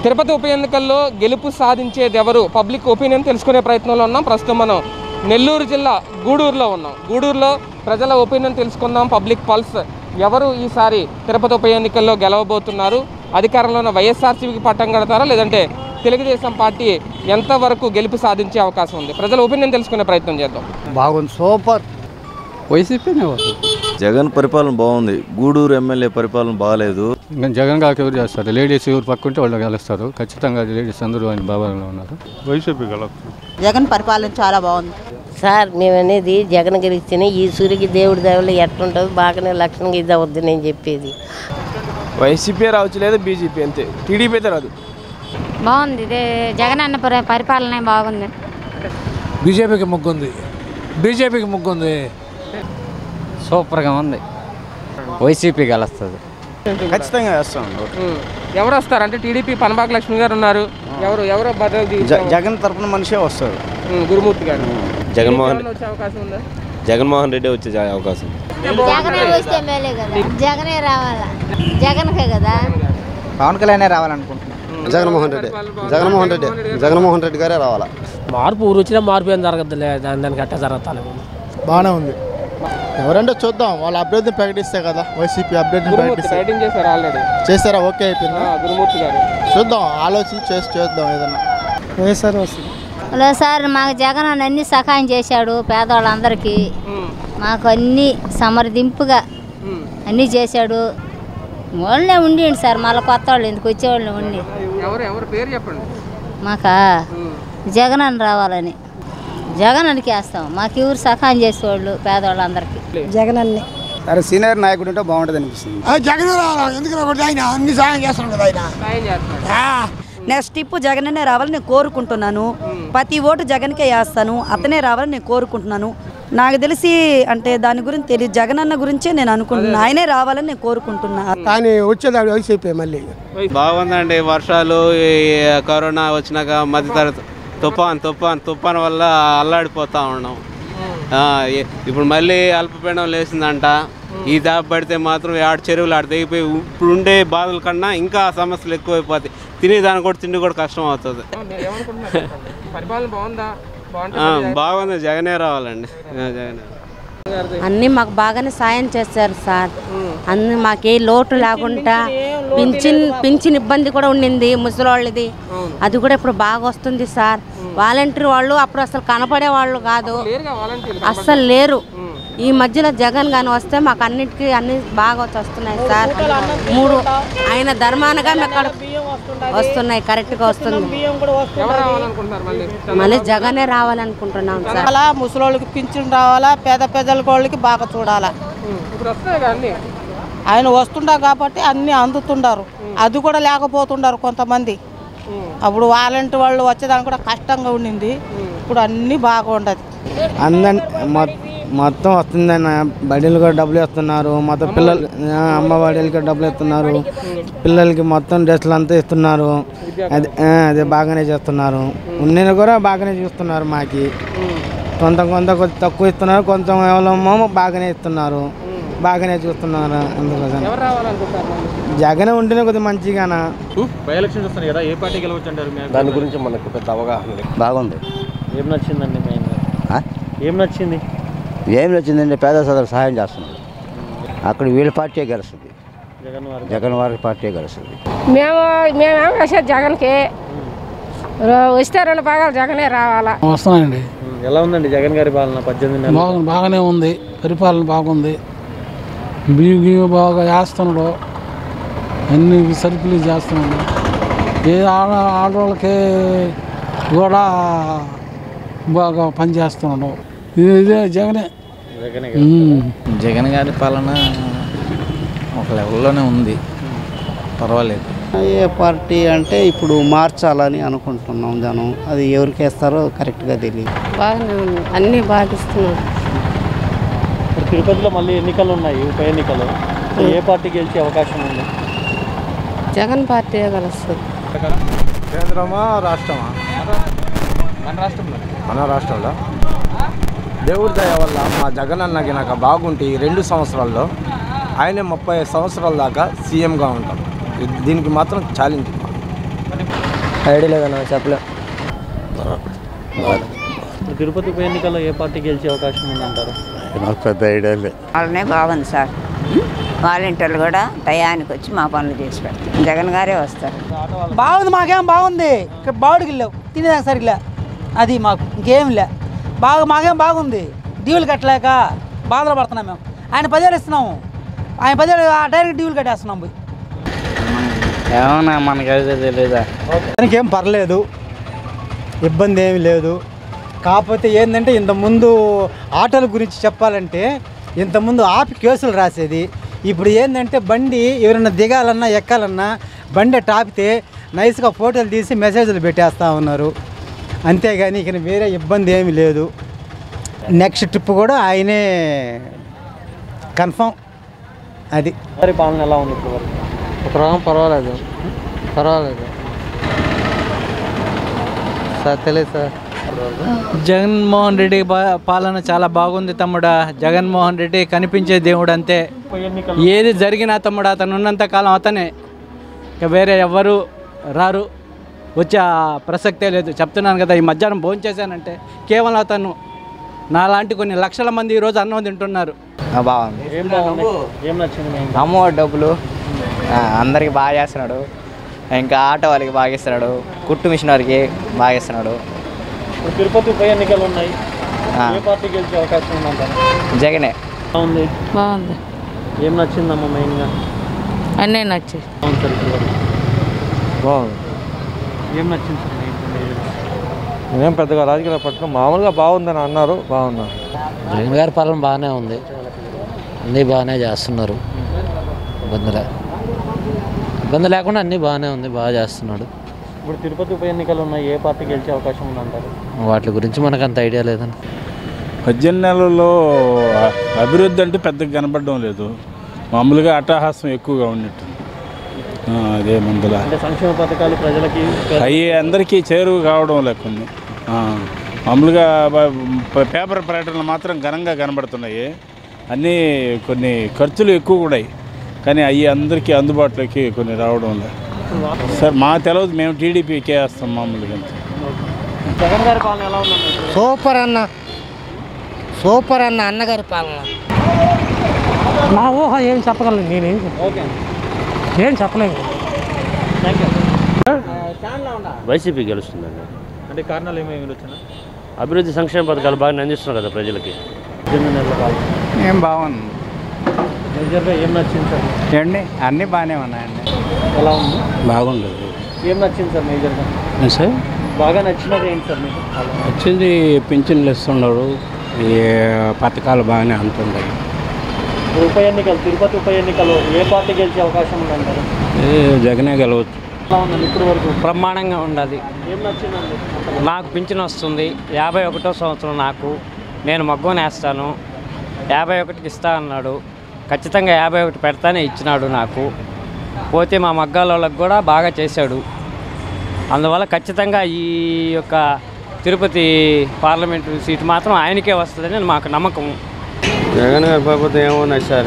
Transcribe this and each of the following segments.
తిరుపతి ఉప ఎన్నికల్లో గెలుపు సాధించేది ఎవరు పబ్లిక్ ఒపీనియన్ తెలుసుకునే ప్రయత్నంలో ఉన్నాం ప్రస్తుతం మనం నెల్లూరు జిల్లా గూడూరులో ఉన్నాం గూడూరులో ప్రజల ఒపీనియన్ తెలుసుకుందాం పబ్లిక్ పల్స్ ఎవరు ఈసారి తిరుపతి ఉప ఎన్నికల్లో గెలవబోతున్నారు అధికారంలో ఉన్న వైఎస్ఆర్సీపీకి పట్టం కడతారా లేదంటే తెలుగుదేశం పార్టీ ఎంతవరకు గెలుపు సాధించే అవకాశం ఉంది ప్రజల ఒపీనియన్ తెలుసుకునే ప్రయత్నం చేద్దాం బాగుంది సూపర్ వైసీపీనే వస్తుంది జగన్ పరిపాలన బాగుంది గూడూరు ఎమ్మెల్యే పరిపాలన బాగాలేదు ఇంకా జగన్ గారికి ఎవరు చేస్తారు లేడీస్ ఎవరు పక్కుంటే వాళ్ళు గెలుస్తారు ఖచ్చితంగా లేడీస్ అందరూ ఆయన బాబాలో ఉన్నారు వైసీపీ గెలవచ్చు జగన్ పరిపాలన చాలా బాగుంది సార్ మేము అనేది జగన్ గెలిస్తేనే ఈ సూరికి దేవుడి దేవుళ్ళు ఎట్లుంటుంది బాగానే లక్షణంగా ఇది అవుద్ది నేను చెప్పేది వైసీపీ రావచ్చు లేదా బీజేపీ అంతే టీడీపీ అయితే రాదు బాగుంది ఇదే జగన్ అన్న పరి- పరిపాలన బాగుంది బీజేపీకి ముగ్గుంది బీజేపీకి ముగ్గుంది సూపర్గా ఉంది వైసీపీ గెలుస్తుంది ఖచ్చితంగా వేస్తాం ఉమ్. ఎవరు వస్తారు అంటే టీడీపీ పనబాక లక్ష్మి గారు ఉన్నారు ఎవరు ఎవరు బదులు తీసుకో- జగన్ తరపున మనిషే వస్తారు ఉమ్, గురుమూర్తి గారు జగన్మోహన్ ఎవరైనా వచ్చే అవకాశం ఉందా జగన్మోహన్ రెడ్డి వచ్చే అవకాశం జగనే వస్తే మేలే కదా జగనే రావాలా జగన్కే కదా పవన్ కళ్యాణ్ రావాలనుకుంటున్నాను జగన్మోహన్ రెడ్డి జగన్మోహన్ రెడ్డి జగన్మోహన్ రెడ్డి గారే రావాలా మార్పు ఊరు వచ్చినా మార్పు ఏం జరగదులే దాని దానికి అట్ట జరుగుతాను బాగానే ఉంది ఎవరంటే చూద్దాం వాళ్ళ అభ్యర్థిని ప్రకటిస్తే కదా వైసీపీ అభ్యర్థిని గురుమూర్తి ప్రకటిస్తే రైటింగ్ చేశారు ఆల్రెడీ చేస్తారా ఓకే అయిపోయిందా గురుమూర్తి గారు చూద్దాం ఆలోచించి చేసి చేద్దాం ఏదన్నా వైఎస్ఆర్ వస్తుంది హలో సార్ మాకు జగన్ అన్న అన్ని సహాయం చేశాడు పేదవాళ్ళందరికీ ఉమ్, మాకు అన్ని సమర్థింపుగా ఉమ్. అన్నీ చేశాడు వాళ్ళే ఉండి సార్ మళ్ళీ కొత్త వాళ్ళు ఎందుకు వచ్చేవాళ్ళని ఉండి ఎవరు ఎవరు పేరు చెప్పండి మాకా ఉమ్. జగన్ అని రావాలని జగన్ అనికి వేస్తాం మాకు ఎవరు సహాయం చేసేవాళ్ళు పేదవాళ్ళందరికీ జగన్ అన్ని సరే సీనియర్ నాయకుడు ఉంటే బాగుంటుంది అనిపిస్తుంది జగన్ రావాలి ఎందుకు ఆయన అన్ని సాయం చేస్తాను కదా ఆయన సాయం చేస్తున్నారు నెక్స్ట్ ఇప్పు జగననే రావాలని నేను కోరుకుంటున్నాను ప్రతి ఓటు జగన్కే వేస్తాను అతనే రావాలని నేను కోరుకుంటున్నాను నాకు తెలిసి అంటే దాని గురించి తెలియదు జగనన్న గురించే నేను అనుకుంటున్నాను ఆయనే రావాలని నేను కోరుకుంటున్నా కానీ వచ్చేదాడు వైసీపీ మళ్ళీ బాగుందండి వర్షాలు ఈ కరోనా వచ్చినాక మధ్యతరగతి తుఫాన్ తుఫాన్ తుఫాన్ వల్ల అల్లాడిపోతా ఉన్నాం ఆ, ఏ- ఇప్పుడు మళ్ళీ అల్పపీడనం లేచిందంట ఈ దాప పడితే మాత్రం ఆడ చెరువులు ఆడ తెగిపోయి ఇప్పుడు ఉండే బాధల కన్నా ఇంకా సమస్యలు ఎక్కువైపోతాయి తినేదానికి కూడా తిండి కూడా కష్టం అవుతుంది ఏమనుకుంటున్నారు చెప్పండి. పరిపాలన బాగుందా ఆ, బాగుంటుంది బాగుంది జగనే రావాలండి ఆ, జగనే అన్నీ మాకు బాగానే సాయం చేస్తారు సార్ అన్ని మాకే లోటు లేకుండా పింఛన్ పింఛన్ ఇబ్బంది కూడా ఉండింది ముసలోళ్ళది అది కూడా ఇప్పుడు బాగా వస్తుంది సార్ వాలంటీర్ వాళ్ళు అప్పుడు అసలు కనపడే వాళ్ళు కాదు లేరుగా వాలంటీర్లు అస్సలు లేరు ఈ మధ్యలో జగన్ గాని వస్తే మాకు అన్నిటికీ అన్ని బాగా వస్తున్నాయి సార్ మూడు ఆయన ధర్మానగా మాకు అక్కడ వస్తున్నాయి కరెక్ట్గా వస్తుంది ఎవరు రావాలనుకుంటున్నారు మళ్ళీ మళ్ళీ జగనే రావాలనుకుంటున్నాం సార్ అలా ముసలోళ్ళకి పింఛన్ రావాలా పేద పెద్దల వాళ్ళకి బాగా చూడాలా ఉమ్, ఇప్పుడు వస్తాయి కదా అన్ని ఆయన వస్తుండా కాబట్టి అన్నీ అందుతుండారు అది కూడా లేకపోతుండారు కొంతమంది అప్పుడు వాలంటీ వాళ్ళు వచ్చేదానికి కూడా కష్టంగా ఉండింది ఇప్పుడు అన్నీ బాగా ఉండదు అందరి మొత్తం వస్తుందన్న బడిలు కూడా డబ్బులు ఇస్తున్నారు మొత్తం పిల్లలు ఆ, అమ్మ బడిలకి డబ్బులు ఇస్తున్నారు పిల్లలకి మొత్తం డ్రెస్సులు అంతా ఇస్తున్నారు అదే ఆ, అదే బాగానే చేస్తున్నారు ఉన్నది కూడా బాగానే చూస్తున్నారు మాకి కొంత కొంత కొంచెం తక్కువ ఇస్తున్నారు కొంచెం ఎవరమ్మో బాగానే ఇస్తున్నారు బాగానే చూస్తున్నారు అందుకోసం ఎవరు రావాలనుకుంటున్నారు మళ్ళీ జగనే ఉంటేనే కొద్దిగా మంచిగానా బై ఎలక్షన్స్ వస్తున్నాయి కదా ఏ పార్టీ గెలవచ్చు అంటారు మీ దాని గురించి మనకు పెద్ద అవగాహన లేదు బాగుంది ఏం నచ్చిందండి మెయిన్గా ఆ? ఏం నచ్చింది ఏం వచ్చిందంటే పేద సోదరు సహాయం చేస్తున్నారు అక్కడ వీళ్ళ పార్టీ గెలుస్తుంది జగన్ వారు జగన్ వారి పార్టీ గెలుస్తుంది మేము మేమేం వేసేది జగన్కి వస్తే రెండు భాగాలు జగనే రావాలా వస్తున్నాయండి ఉమ్, ఎలా ఉందండి జగన్ గారి పాలన పద్దెనిమిది నెలలు బాగుంది బాగానే ఉంది పరిపాలన బాగుంది బియ్యం గియ్యం బాగా వేస్తున్నాడు అన్ని సరుకులు చేస్తున్నాడు ఏ ఆడ ఆడవాళ్ళకి కూడా బాగా పనిచేస్తున్నాడు ఇది ఇదే జగనే జగనే ఉమ్. జగన్ గారి పాలన ఒక లెవెల్లోనే ఉంది పర్వాలేదు ఏ పార్టీ అంటే ఇప్పుడు మార్చాలని అనుకుంటున్నాం జనం అది ఎవరికి వేస్తారో కరెక్ట్గా తెలియదు బాగానే ఉంది అన్నీ బాగిస్తున్నాడు ఇప్పుడు తిరుపతిలో మళ్ళీ ఎన్నికలు ఉన్నాయి ఉప ఎన్నికలు ఏ పార్టీ గెలిచే అవకాశం ఉంది జగన్ పార్టీ కలుస్తుంది కేంద్రమా రాష్ట్రమా మన రాష్ట్రంలో మన రాష్ట్రంలో దేవుడి దయ వల్ల మా జగన్ అన్నకి నాకు బాగుంటే ఈ రెండు సంవత్సరాల్లో ఆయనే ముప్పై సంవత్సరాల దాకా సీఎంగా ఉంటాం ఇది- దీనికి మాత్రం ఛాలెంజ్ ఐడియా లేదన్నా చెప్పలేం ఇప్పుడు తిరుపతి ఉప ఎన్నికల్లో ఏ పార్టీ గెలిచే అవకాశం ఉందంటారు నాకు పెద్ద ఐడియా లేదు వాళ్ళనే బాగుంది సార్ వాలంటీర్లు కూడా టయానికి వచ్చి మా పనులు చేసి పెడతారు జగన్ గారే వస్తారు బాగుంది మాకేం బాగుంది ఇక్కడ బావుడికి వెళ్ళావు తినేదాకా సరిగ్గా అది మాకు ఇంకేం లే బాగా మాకేం బాగుంది డ్యూలు కట్టలేక బాధలు పడుతున్నాం మేము ఆయన పదేళ్ళు ఇస్తున్నాము ఆయన పదేళ్ళు ఆ డైరెక్ట్ డ్యూలు కట్టేస్తున్నాం పోయి ఏమన్నా మనకైతే తెలీదా దానికి ఏం పర్లేదు ఇబ్బంది ఏమి లేదు కాకపోతే ఏంటంటే ఇంతకుముందు ఆటోల గురించి చెప్పాలంటే ఇంతకుముందు ఆపి కేసులు రాసేది ఇప్పుడు ఏంటంటే బండి ఎవరైనా దిగాలన్నా ఎక్కాలన్నా బండి అట్ట ఆపితే నైస్గా ఫోటోలు తీసి మెసేజ్లు పెట్టేస్తూ ఉన్నారు అంతేగాని ఇక వేరే ఇబ్బంది ఏమీ లేదు నెక్స్ట్ ట్రిప్ కూడా ఆయనే కన్ఫామ్ అది మరి పాలన ఎలా ఉంది ఇప్పుడు వరకు ఒక రకం పర్వాలేదు పర్వాలేదు సార్ తెలియదు సార్ జగన్మోహన్ రెడ్డి బా- పాలన చాలా బాగుంది తమ్ముడా జగన్మోహన్ రెడ్డి కనిపించే దేవుడు అంతే ఉప ఎన్నికల్లో ఏది జరిగినా తమ్ముడు అతను ఉన్నంత కాలం అతనే ఇక వేరే ఎవ్వరు రారు వచ్చే ఆ ప్రసక్తే లేదు చెప్తున్నాను కదా ఈ మధ్యాహ్నం భోజనం చేశానంటే కేవలం అతను నాలాంటి కొన్ని లక్షల మంది ఈరోజు అన్నం తింటున్నారు బాగుంది ఏం బాగుంది ఏం నచ్చింది మేము అమ్మఒడి డబ్బులు ఆ, అందరికి బాగా చేస్తున్నాడు ఇంకా ఆటో వాళ్ళకి బాగా ఇస్తున్నాడు కుట్టు మిషన్ వారికి బాగా ఇస్తున్నాడు ఇప్పుడు తిరుపతి ఉప ఎన్నికలు ఉన్నాయి ఆ. ఏ పార్టీ గెలిచే అవకాశం ఉందంటారు జగనే బాగుంది బాగుంది ఏం నచ్చిందమ్మా మెయిన్గా అన్నీ నచ్చి అవును సార్ ఇప్పుడు వరకు. బాగుంది ఏం నచ్చింది సార్ మెయిన్ ఏం పెద్దగా రాజకీయ పట్టణం మామూలుగా బాగుందని అన్నారు బాగున్నారు జగన్ గారి పాలన బాగానే ఉంది అన్నీ బాగానే చేస్తున్నారు ఇబ్బంది లే ఇబ్బంది లేకుండా అన్నీ బాగానే ఉంది బాగా చేస్తున్నాడు ఇప్పుడు తిరుపతి ఉప ఎన్నికలు ఉన్నాయి ఏ పార్టీ గెలిచే అవకాశం ఉందంటారు వాటి గురించి మనకు అంత ఐడియా లేదండి పద్దెనిమిది నెలల్లో అ- అభివృద్ధి అంటే పెద్దగా కనపడడం లేదు మామూలుగా అట్టహాసం ఎక్కువగా ఉన్నట్టు ఆ, అదే ముందుల అంటే సంక్షేమ పథకాలు ప్రజలకి అవి అందరికీ చేరువ కావడం లేకుంది ఆ, మామూలుగా బ- ప- పేపర్ ప్రకటనలు మాత్రం ఘనంగా కనబడుతున్నాయి అన్నీ కొన్ని ఖర్చులు ఎక్కువ కూడా కానీ అవి అందరికీ అందుబాటులోకి కొన్ని రావడం లేదు సార్ మా తెలియదు మేము టీడీపీకే వేస్తాం మామూలుగా అంతే జగన్ గారి పాలన ఎలా ఉందన్న ఇప్పుడు? సూపర్ అన్న సూపర్ అన్న అన్నగారి పాలన నా ఊహ ఏం చెప్పగలను నేనేం ఓకే ఏం చెప్పలేను థ్యాంక్ యూ వైసీపీ గెలుస్తుందండి అంటే కారణాలు ఏమేమి వచ్చినా అభివృద్ధి సంక్షేమ పథకాలు బాగా అందిస్తున్నారు కదా ప్రజలకి పద్దెనిమిది నెలల పాలన ఏం బాగుంది మేజర్గా ఏం నచ్చింది సార్ ఏమండి అన్నీ బాగానే ఉన్నాయండి ఎలా ఉంది బాగుండదు ఏం నచ్చింది సార్ మేజర్గా సార్ బాగా నచ్చినది ఏంటి సార్ మీకు వచ్చింది పింఛన్లు ఇస్తున్నారు ఈ పథకాలు బాగానే అందుతున్నాయి ఇప్పుడు ఉప ఎన్నికలు తిరుపతి ఉప ఎన్నికలు ఏ పార్టీ గెలిచే అవకాశం ఉందంటారు ఏ జగనే గెలవచ్చు ఎలా ఉందండి ఇప్పుడు వరకు బ్రహ్మాండంగా ఉండాలి ఏం నచ్చిందండి నాకు పింఛన్ వస్తుంది యాభై ఒకటో సంవత్సరం నాకు నేను మగ్గం వేస్తాను యాభై ఒకటికి ఇస్తా అన్నాడు ఖచ్చితంగా యాభై ఒకటి పెడతానే ఇచ్చినాడు నాకు పోతే మా మగ్గాల వాళ్ళకి కూడా బాగా చేశాడు అందువల్ల ఖచ్చితంగా ఈ యొక్క తిరుపతి పార్లమెంటు సీటు మాత్రం ఆయనకే వస్తుందని మాకు నమ్మకం జగన్ గారి పరిపాలన ఏమున్నాయి సార్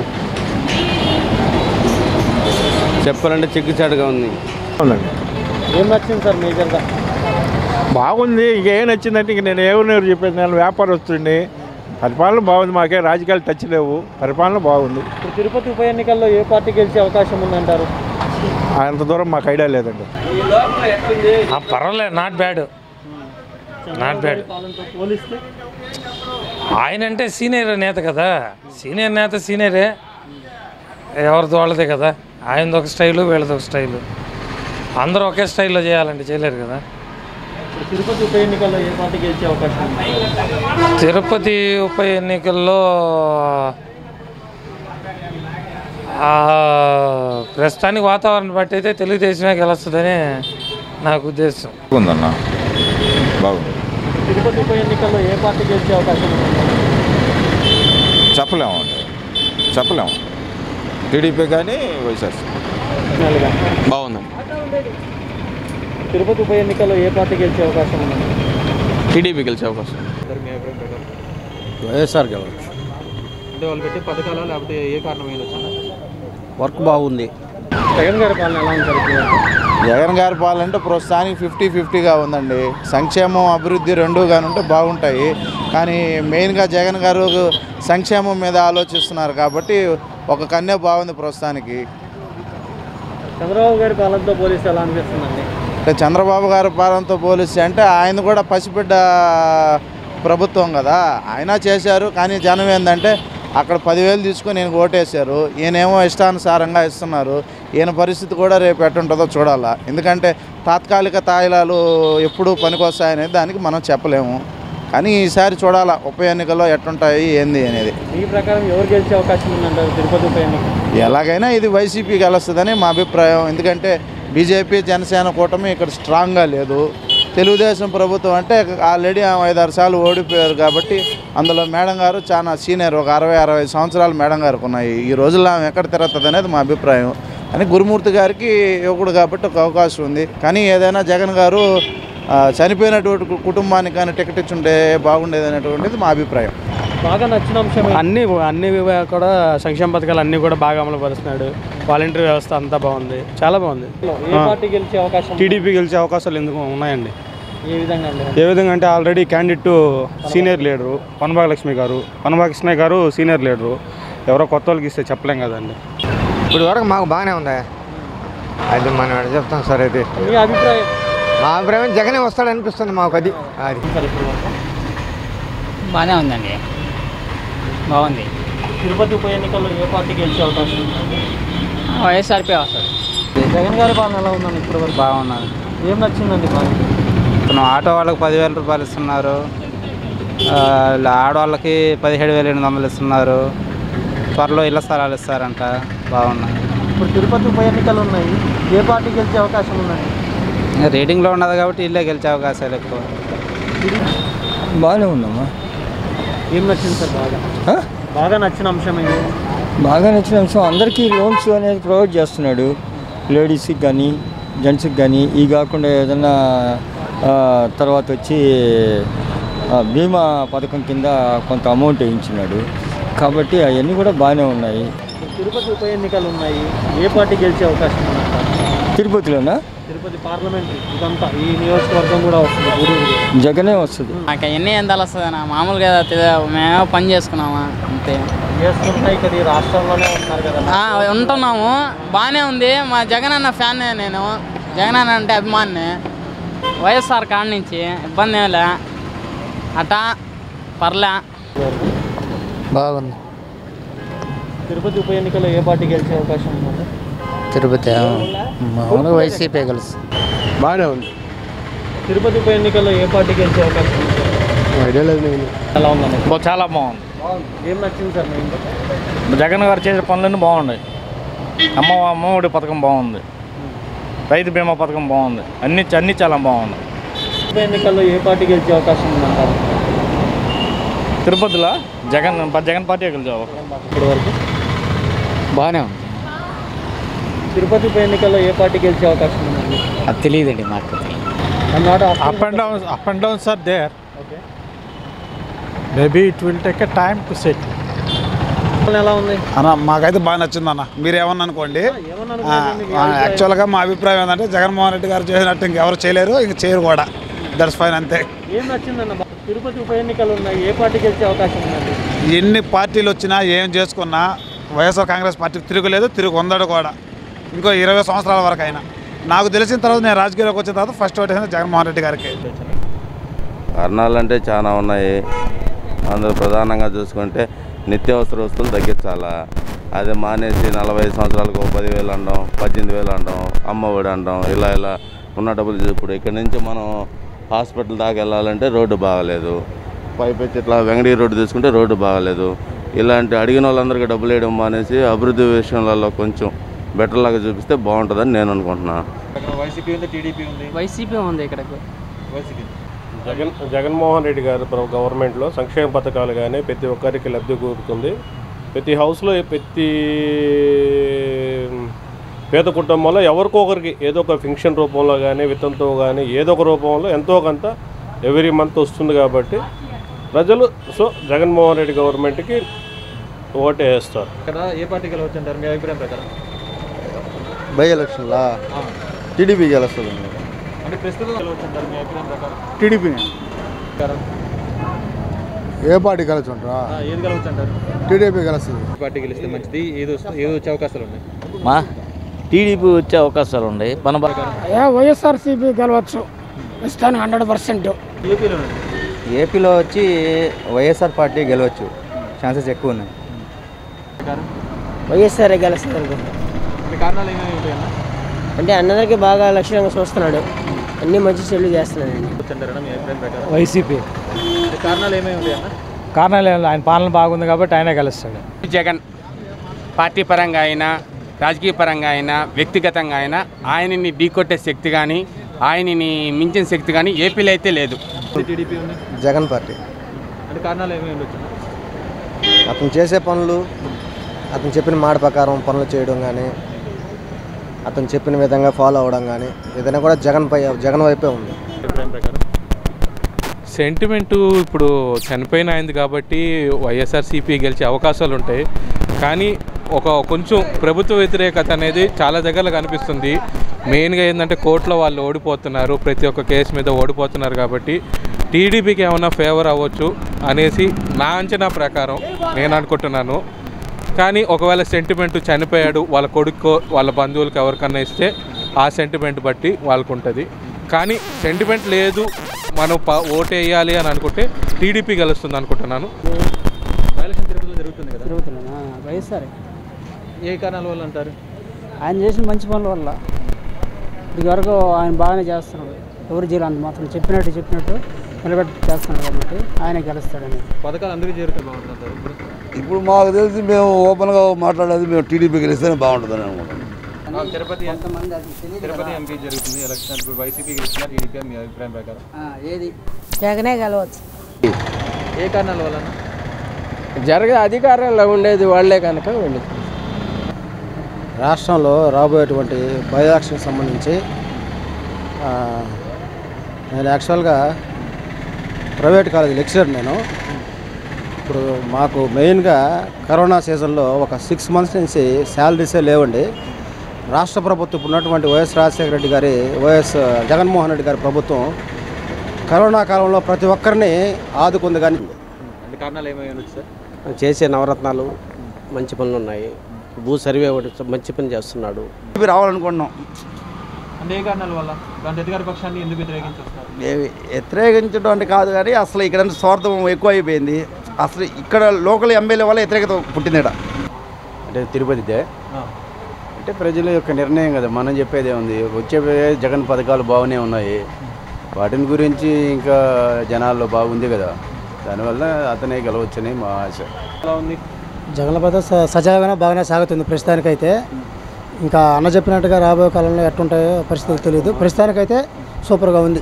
చెప్పాలంటే చిక్కుచాటుగా ఉంది ఏం నచ్చింది సార్ మేజర్గా బాగుంది ఇక ఏం నచ్చిందంటే ఇంక నేను ఎవరు చెప్పేది నేను వ్యాపారస్తుడిని పరిపాలన బాగుంది మాకే రాజకీయాలు టచ్ లేవు పరిపాలన బాగుంది ఇప్పుడు తిరుపతి ఉప ఎన్నికల్లో ఏ పార్టీ గెలిచే అవకాశం ఉందంటారు అంత దూరం మాకు ఐడియా లేదండి పర్వాలేదు నాట్ బ్యాడ్ నాట్ బ్యాడ్ పాలనతో పోలిస్తే ఆయన అంటే సీనియర్ నేత కదా సీనియర్ నేత సీనియరే ఎవరిది వాళ్ళదే కదా ఆయనది ఒక స్టైలు వీళ్ళది ఒక స్టైలు అందరూ ఒకే స్టైల్లో చేయాలంటే చేయలేరు కదా ఇప్పుడు తిరుపతి ఉప ఎన్నికల్లో ఏ పార్టీ గెలిచే అవకాశం ఉంది తిరుపతి ఉప ఎన్నికల్లో ఆ, ప్రస్తుతానికి వాతావరణం బట్టి అయితే తెలుగుదేశమే గెలుస్తుందని నాకు ఉద్దేశం ఉందన్న బాగుంది తిరుపతి ఉప ఎన్నికల్లో ఏ పార్టీ గెలిచే అవకాశం ఉంది చెప్పలేము అండి చెప్పలేము టీడీపీ కానీ వైఎస్ఆర్ బాగుందండి తిరుపతి ఉప ఎన్నికల్లో ఏ పార్టీ గెలిచే అవకాశం ఉంది టీడీపీ గెలిచే అవకాశం మీ అభిప్రాయం ప్రకారం వైఎస్ఆర్ గెలవచ్చు అంటే వాళ్ళు పెట్టే పథకాలు లేకపోతే ఏ కారణం వచ్చినా వర్క్ బాగుంది జగన్ గారి పాలన ఎలా ఉంది సార్ ఇప్పుడు వరకు? జగన్ గారి పాలంటే ప్రస్తుతానికి ఫిఫ్టీ ఫిఫ్టీగా ఉందండి సంక్షేమం అభివృద్ధి రెండు ఉంటే బాగుంటాయి కానీ మెయిన్గా జగన్ గారు సంక్షేమం మీద ఆలోచిస్తున్నారు కాబట్టి ఒక కన్నే బాగుంది ప్రస్తుతానికి చంద్రబాబు గారి పాలనతో పోలిస్తే ఎలా అనిపిస్తుందండి అంటే చంద్రబాబు గారి పాలనతో పోలిస్తే అంటే ఆయన కూడా పసిబిడ్డ ప్రభుత్వం కదా ఆయన చేశారు కానీ జనం ఏంటంటే అక్కడ పదివేలు తీసుకొని ఈయనకు ఓటేశారు ఈయనేమో ఇష్టానుసారంగా ఇస్తున్నారు ఈయన పరిస్థితి కూడా రేపు ఎట్టుంటుందో చూడాలా ఎందుకంటే తాత్కాలిక తాయిలాలు ఎప్పుడు పనికొస్తాయనేది దానికి మనం చెప్పలేము కానీ ఈసారి చూడాలా ఉప ఎన్నికల్లో ఎట్టుంటాయి ఏంది అనేది మీ ప్రకారం ఎవరు గెలిచే అవకాశం ఉందంటారు తిరుపతి ఉప ఎన్నిక ఎలాగైనా ఇది వైసీపీ గెలుస్తుందని మా అభిప్రాయం ఎందుకంటే బీజేపీ జనసేన కూటమి ఇక్కడ స్ట్రాంగ్గా లేదు తెలుగుదేశం ప్రభుత్వం అంటే ఆల్రెడీ ఆమె ఐదారు సార్లు ఓడిపోయారు కాబట్టి అందులో మేడం గారు చాలా సీనియర్ ఒక అరవై అరవై సంవత్సరాలు మేడం గారికి ఉన్నాయి ఈ రోజుల్లో ఆమె ఎక్కడ తిరుగుతుంది అనేది మా అభిప్రాయం అని గురుమూర్తి గారికి యువకుడు కాబట్టి ఒక అవకాశం ఉంది కానీ ఏదైనా జగన్ గారు ఆ, చనిపోయినటువంటి కు- కుటుంబానికి కానీ టికెట్ ఇచ్చుంటే బాగుండేది అనేటువంటిది మా అభిప్రాయం బాగా నచ్చిన అంశం ఏంటి? అన్ని అన్ని కూడా సంక్షేమ పథకాలు అన్నీ కూడా బాగా అమలు పరుస్తున్నాడు వాలంటీర్ వ్యవస్థ అంతా బాగుంది చాలా బాగుంది ఏ పార్టీ గెలిచే అవకాశం ఉంది? టీడీపీ గెలిచే అవకాశాలు ఎందుకు ఉన్నాయండి ఏ విధంగా అండి ఏ విధంగా అంటే already candidate senior leader Panabaka Lakshmi garu Panabaka Krishnaiah గారు సీనియర్ లీడరు ఎవరో కొత్త వాళ్ళకి ఇస్తే చెప్పలేం కదండి ఇప్పుడు వరకు మాకు బాగానే ఉందా అది మనం ఎక్కడ చెప్తాం సార్ అది మీ అభిప్రాయం మా అభిప్రాయం జగనే వస్తాడు అనిపిస్తుంది మాకు అది అది బాగానే ఉందండి బాగుంది తిరుపతి ఉప ఎన్నికల్లో ఏ పార్టీ గెలిచే అవకాశం ఉంది వైఎస్ఆర్పీ వస్తుంది జగన్ గారి పాలన ఎలా ఉందండి ఇప్పటి వరకు బాగున్నారు ఏం నచ్చిందండి పాలన ఇప్పుడు ఆటో వాళ్ళకి పదివేల రూపాయలు ఇస్తున్నారు ఆ, ఆడవాళ్ళకి పదిహేడు వేల ఎనిమిది వందలు ఇస్తున్నారు త్వరలో ఇళ్ల స్థలాలు ఇస్తారంట బాగున్నాయి ఇప్పుడు తిరుపతి ఉప ఎన్నికలు ఉన్నాయి ఏ పార్టీ గెలిచే అవకాశం ఉందండి ఇంకా రేటింగ్లో ఉన్నది కాబట్టి ఇల్లే గెలిచే అవకాశాలు ఎక్కువ బాగానే ఉందమ్మా ఏం నచ్చింది సార్ బాగా బాగా నచ్చిన అంశం ఏంటి బాగా నచ్చిన అంశం అందరికీ లోన్స్ అనేది ప్రొవైడ్ చేస్తున్నాడు లేడీస్కి కానీ జెంట్స్కి కానీ ఈ కాకుండా ఏదైనా ఆ, తర్వాత వచ్చి ఆ, బీమా పథకం కింద కొంత అమౌంట్ వేయించినాడు కాబట్టి అవన్నీ కూడా బాగానే ఉన్నాయి ఇప్పుడు తిరుపతి ఉప ఎన్నికలు ఉన్నాయి ఏ పార్టీ గెలిచే అవకాశం ఉందంటారు తిరుపతిలోనా తిరుపతి పార్లమెంట్ ఇదంతా ఈ నియోజకవర్గం కూడా వస్తుంది గూడూరు జగనే వస్తుంది నాకు అవన్నీ ఎంత వస్తుంది మామూలుగా తె- మేమేమో పని చేసుకున్నామా అంతే చేస్తుంటాయి ఇక్కడ ఈ రాష్ట్రంలోనే ఉంటున్నారు కదా ఆ, ఉంటున్నాము బాగానే ఉంది మా జగన్ అన్న ఫ్యాన్ నేను జగన్ అన్న అంటే అభిమాని వైఎస్ఆర్ కాడ నుంచి ఇబ్బంది ఏం లే అటా పర్లే బాగుంది తిరుపతి ఉప ఎన్నికల్లో ఏ పార్టీ గెలిచే అవకాశం ఉందండి తిరుపతి మామూలుగా వైసీపీ గెలుసు బాగానే ఉంది తిరుపతి ఉప ఎన్నికల్లో ఏ పార్టీ గెలిచే అవకాశం ఉంది ఐడియా లేదు నేను ఎలా ఉందండి బా- చాలా బాగుంది ఏం నచ్చింది సార్ మీ ఇంట్లో జగన్ గారు చేసే పనులన్నీ బాగున్నాయి అమ్మ అమ్మఒడి పథకం బాగుంది రైతు బీమా పథకం బాగుంది అన్ని అన్ని చాలా బాగుంది ఉప ఎన్నికల్లో ఏ పార్టీ గెలిచే అవకాశం ఉందంటారు తిరుపతిలో జగన్ జగన్ పార్టీ గెలిచావు ఇప్పటి వరకు బాగానే ఉంది తిరుపతి ఉప ఎన్నికల్లో ఏ పార్టీ గెలిచే అవకాశం ఉందండి అది తెలియదండి మాకు up and down up and downs are there Okay. maybe it will take a time to settle ఎలా ఉంది అన్న మాకైతే బాగా నచ్చింది అన్న మీరు ఏమన్నా అనుకోండి ఏమన్నా ఆ, అనుకోండి, మీ ఆ, అభిప్రాయం? యాక్చువల్గా మా అభిప్రాయం ఏంటంటే జగన్మోహన్ రెడ్డి గారు చేసినట్టు ఇంకెవరు చేయలేరు ఇంక చేయరు కూడా దట్స్ ఫైన్ అంతే ఏం నచ్చిందన్న బా- తిరుపతి ఉప ఎన్నికలు ఉన్నాయి ఏ పార్టీ గెలిచే అవకాశం ఉందండి ఎన్ని పార్టీలు వచ్చినా ఏం చేసుకున్నా వైఎస్ఆర్ కాంగ్రెస్ పార్టీ తిరుగులేదు తిరుగు ఉందడు కూడా ఇంకో ఇరవై సంవత్సరాల వరకు అయినా నాకు తెలిసిన తర్వాత నేను రాజకీయాల్లోకి వచ్చిన తర్వాత ఫస్ట్ ఓటేసింది జగన్మోహన్ రెడ్డి గారికి కారణాలు అంటే చాలా ఉన్నాయి అందులో ప్రధానంగా చూసుకుంటే నిత్యావసర వస్తువులు తగ్గించాలా అది మానేసి నలభై సంవత్సరాలకు ఓ పదివేలు అనడం పద్దెనిమిది వేలు అనడం అమ్మ ఒడి అనడం ఇలా ఇలా ఉన్న డబ్బులు ఇప్పుడు ఇక్కడ నుంచి మనం హాస్పిటల్ దాకా వెళ్ళాలంటే రోడ్డు బాగాలేదు పైపెచ్చి ఇట్లా వెంగడీ రోడ్డు తీసుకుంటే రోడ్డు బాగాలేదు ఇలాంటి అడిగిన వాళ్ళందరికీ డబ్బులు వేయడం మానేసి అభివృద్ధి విషయంలో కొంచెం బెటర్ లాగా చూపిస్తే బాగుంటుందని నేను అనుకుంటున్నాను వైసీపీ ఉంది టీడీపీ ఉంది వైసీపీ ఉంది ఇక్కడికి వైసీపీ జగన్ జగన్మోహన్ రెడ్డి గారు ప్ర- గవర్నమెంట్లో సంక్షేమ పథకాలు కానీ ప్రతి ఒక్కరికి లబ్ధి కూరుతుంది ప్రతి హౌస్లో ప్రతి పేద కుటుంబంలో ఎవరికో ఒకరికి ఏదో ఒక ఫంక్షన్ రూపంలో కానీ విత్తంతో కానీ ఏదో ఒక రూపంలో ఎంతో కొంత ఎవ్రీ మంత్ వస్తుంది కాబట్టి ప్రజలు సో జగన్మోహన్ రెడ్డి గవర్నమెంట్కి ఓటే వేస్తారు ఇక్కడ ఏ పార్టీ గెలవచ్చు అంటారు మీ అభిప్రాయం ప్రకారం బై ఎలక్షన్లా టీడీపీ గెలుస్తుంది అంటే ప్రస్తుతం గెలవచ్చుంటారు మీ అభిప్రాయం ప్రకారం టీడీపీని ప్రకారం ఏ పార్టీ గెలుచుంటారా ఆ, ఏది గెలవచ్చుంటారు టీడీపీ గెలుస్తుంది పార్టీ గెలిస్తే మంచిది ఏది వస్తే ఏది వచ్చే అవకాశాలు ఉన్నాయి మా టీడీపీ వచ్చే అవకాశాలు ఉన్నాయి మన ఏ వైఎస్ఆర్సీపీ గెలవచ్చు ప్రస్తుతానికి హండ్రెడ్ పర్సెంట్ ఏపీలో ఏపీలో వచ్చి వైఎస్ఆర్ పార్టీ గెలవచ్చు ఛాన్సెస్ ఎక్కువ ఉన్నాయి వైఎస్ఆర్ గెలుస్తుంది అనుకుంటా అంటే కారణాలు ఏమేమి ఉంటాయన్నా అంటే అందరికీ బాగా లక్ష్యంగా చూస్తున్నాడు అన్ని మంచి చెల్లు చేస్తున్నాడండి వచ్చంటారా మీ అభిప్రాయం ప్రకారం వైసీపీ అంటే కారణాలు ఏమేమి ఉంటాయన్నా కారణాలు ఏం లేదు. ఆయన పాలన బాగుంది కాబట్టి ఆయనే గెలుస్తాడు జగన్ పార్టీ పరంగా అయినా రాజకీయ పరంగా అయినా వ్యక్తిగతంగా అయినా ఆయనని ఢీకొట్టే శక్తి కానీ ఆయనని మించిన శక్తి కానీ ఏపీలో అయితే లేదు టీడీపీ ఉంది జగన్ పార్టీ అంటే కారణాలు ఏమేమి ఉండొచ్చు అతను చేసే పనులు అతను చెప్పిన మాట ప్రకారం పనులు చేయడం కానీ అతను చెప్పిన విధంగా ఫాలో అవడం కానీ ఏదైనా కూడా జగన్ పై జగన్ వైపే ఉంది అభిప్రాయం ప్రకారం సెంటిమెంట్ ఇప్పుడు చనిపోయిన అయింది కాబట్టి వైఎస్ఆర్సీపీ గెలిచే అవకాశాలు ఉంటాయి కానీ ఒక కొంచెం ప్రభుత్వ వ్యతిరేకత అనేది చాలా దగ్గరలో కనిపిస్తుంది మెయిన్గా ఏంటంటే కోర్టులో వాళ్ళు ఓడిపోతున్నారు ప్రతి ఒక్క కేసు మీద ఓడిపోతున్నారు కాబట్టి టీడీపీకి ఏమైనా ఫేవర్ అవ్వచ్చు అనేసి నా అంచనా ప్రకారం నేను అనుకుంటున్నాను కానీ ఒకవేళ సెంటిమెంట్ చనిపోయాడు వాళ్ళ కొడుకో వాళ్ళ బంధువులకు ఎవరికన్నా ఇస్తే ఆ సెంటిమెంట్ బట్టి వాళ్ళకు ఉంటుంది కానీ సెంటిమెంట్ లేదు మనం ప ఓటు వేయాలి అని అనుకుంటే టీడీపీ గెలుస్తుంది అనుకుంటున్నాను ఎలక్షన్ తిరుపతిలో జరుగుతుంది కదా తిరుగుతున్నా వైఎస్ఆర్ ఏ కారణాల వల్ల అంటారు ఆయన చేసిన మంచి పనుల వల్ల ఇదివరకు ఆయన బాగానే చేస్తున్నాడు ఎవరు చేయలేదు అంత మాత్రం చెప్పినట్టు చెప్పినట్టు నిలబెట్టి చేస్తున్నాడు కాబట్టి ఆయన గెలుస్తాడని పథకాలు అందరికీ చేరితే బాగుంటుంది అంటారు ఇప్పుడు ఇప్పుడు మాకు తెలిసి మేము ఓపెన్గా మాట్లాడేది మేము టీడీపీ గెలిస్తేనే బాగుంటుందని అనుకుంటున్నాం తిరుపతి తిరుపతి ఎంపీ జరుగుతుంది ఎలక్షన్ ఇప్పుడు వైసీపీ గెలుస్తున్నారు టీడీపీ మీ అభిప్రాయం ప్రకారం ఏది జగనే గెలవచ్చు ఏ కారణాల వల్ల జరగ అధికారంలో ఉండేది వాళ్ళే కనుక వెళ్ళి రాష్ట్రంలో రాబోయేటువంటి బై ఎలక్షన్కి సంబంధించి ఆ, నేను యాక్చువల్గా ప్రైవేట్ కాలేజ్ లెక్చరర్ నేను ఇప్పుడు మాకు మెయిన్గా కరోనా సీజన్లో ఒక సిక్స్ మంత్స్ నుంచి శాలరీసే లేవండి రాష్ట్ర ప్రభుత్వం ఇప్పుడు ఉన్నటువంటి వైఎస్ రాజశేఖర రెడ్డి గారి వైఎస్ జగన్మోహన్ రెడ్డి గారి ప్రభుత్వం కరోనా కాలంలో ప్రతి ఒక్కరిని ఆదుకుంది కానీ అంటే కారణాలు ఏమేమి ఉండొచ్చు సార్ చేసే నవరత్నాలు మంచి పనులు ఉన్నాయి భూ సర్వే ఒకటి మంచి పని చేస్తున్నాడు ఇవి రావాలనుకుంటున్నాం అంటే ఏ కారణాల వల్ల దాంట్లో అధికార పక్షాన్ని ఎందుకు వ్యతిరేకించేస్తారు ఏవి వ్యతిరేకించడం అంటే కాదు కానీ అసలు ఇక్కడ స్వార్థం ఎక్కువ అయిపోయింది అసలు ఇక్కడ లోకల్ ఎమ్మెల్యే వల్ల వ్యతిరేకత పుట్టింది ఈడ. అంటే తిరుపతిదే అంటే ప్రజల యొక్క నిర్ణయం కదా మనం చెప్పేదే ఉంది వచ్చే జగన్ పథకాలు బాగానే ఉన్నాయి వాటిని గురించి ఇంకా జనాల్లో బాగుంది కదా దానివల్ల అతనే గెలవచ్చని మా ఆశ ఎలా ఉంది జగన్ పథకం స- సజావుగానే బాగానే సాగుతుంది ప్రస్తుతానికైతే ఇంకా అన్న చెప్పినట్టుగా రాబోయే కాలంలో ఎట్టుంటాయో పరిస్థితులు తెలియదు ప్రస్తుతానికైతే సూపర్గా ఉంది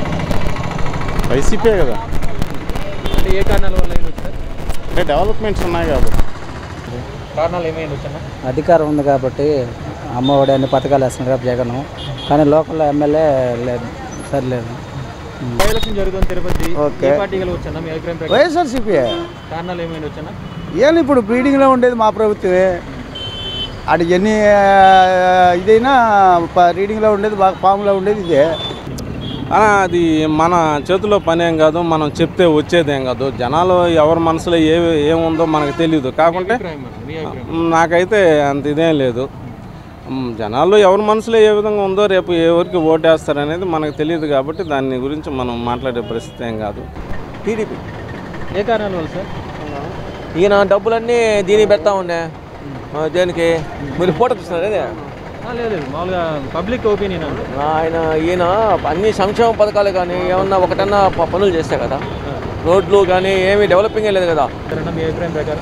వైసీపీ కదా అంటే ఏ కారణాల వల్ల ఉండొచ్చు సార్ అంటే డెవలప్మెంట్స్ ఉన్నాయి కాబట్టి కారణాలు ఏమైనా వచ్చా అధికారం ఉంది కాబట్టి అమ్మఒడి అన్ని పథకాలు వేస్తున్నారు కాబట్టి జగన్ కానీ లోకల్ ఎమ్మెల్యే లేదు సరిలేదు బై ఎలక్షన్ జరుగుతుంది తిరుపతి ఓకే. ఏ పార్టీ గెలవచ్చన్నా మీ అభిప్రాయం ప్రకారం? వైఎస్ఆర్సీపీ కారణాలు ఏమైనా వచ్చా ఏం ఇప్పుడు బ్రీడింగ్లో ఉండేది మా ప్రభుత్వమే అటు ఎన్ని ఆ, ఇదైనా ప- రీడింగ్లో ఉండేది బాగా ఫామ్లో ఉండేది ఇదే ఆ, అది మన చేతిలో పనేం కాదు మనం చెప్తే వచ్చేదేం కాదు జనాలు ఎవరి మనసులో ఏ ఏముందో మనకు తెలియదు కాకుంటే మ్, నాకైతే అంత ఇదేం లేదు మ్, జనాల్లో ఎవరి మనసులో ఏ విధంగా ఉందో రేపు ఎవరికి ఓటేస్తారు అనేది మనకు తెలియదు కాబట్టి దాని గురించి మనం మాట్లాడే పరిస్థితి ఏం కాదు టీడీపీ ఏ కారణాల వల్ల సార్ ఈయన డబ్బులన్నీ దీనికి పెడతా ఉండే ఆ, దేనికి మీరు ఫోటో చూస్తున్నారు అదే ఆ, లేదు లేదు మామూలుగా పబ్లిక్ ఒపీనియన్ అంటే ఆయన ఈయన అన్ని సంక్షేమ పథకాలు కానీ ఏమన్నా ఒకటన్నా ప- పనులు చేస్తే కదా రోడ్లు కానీ ఏమీ డెవలపింగ్ లేదు కదా సరేనా మీ అభిప్రాయం ప్రకారం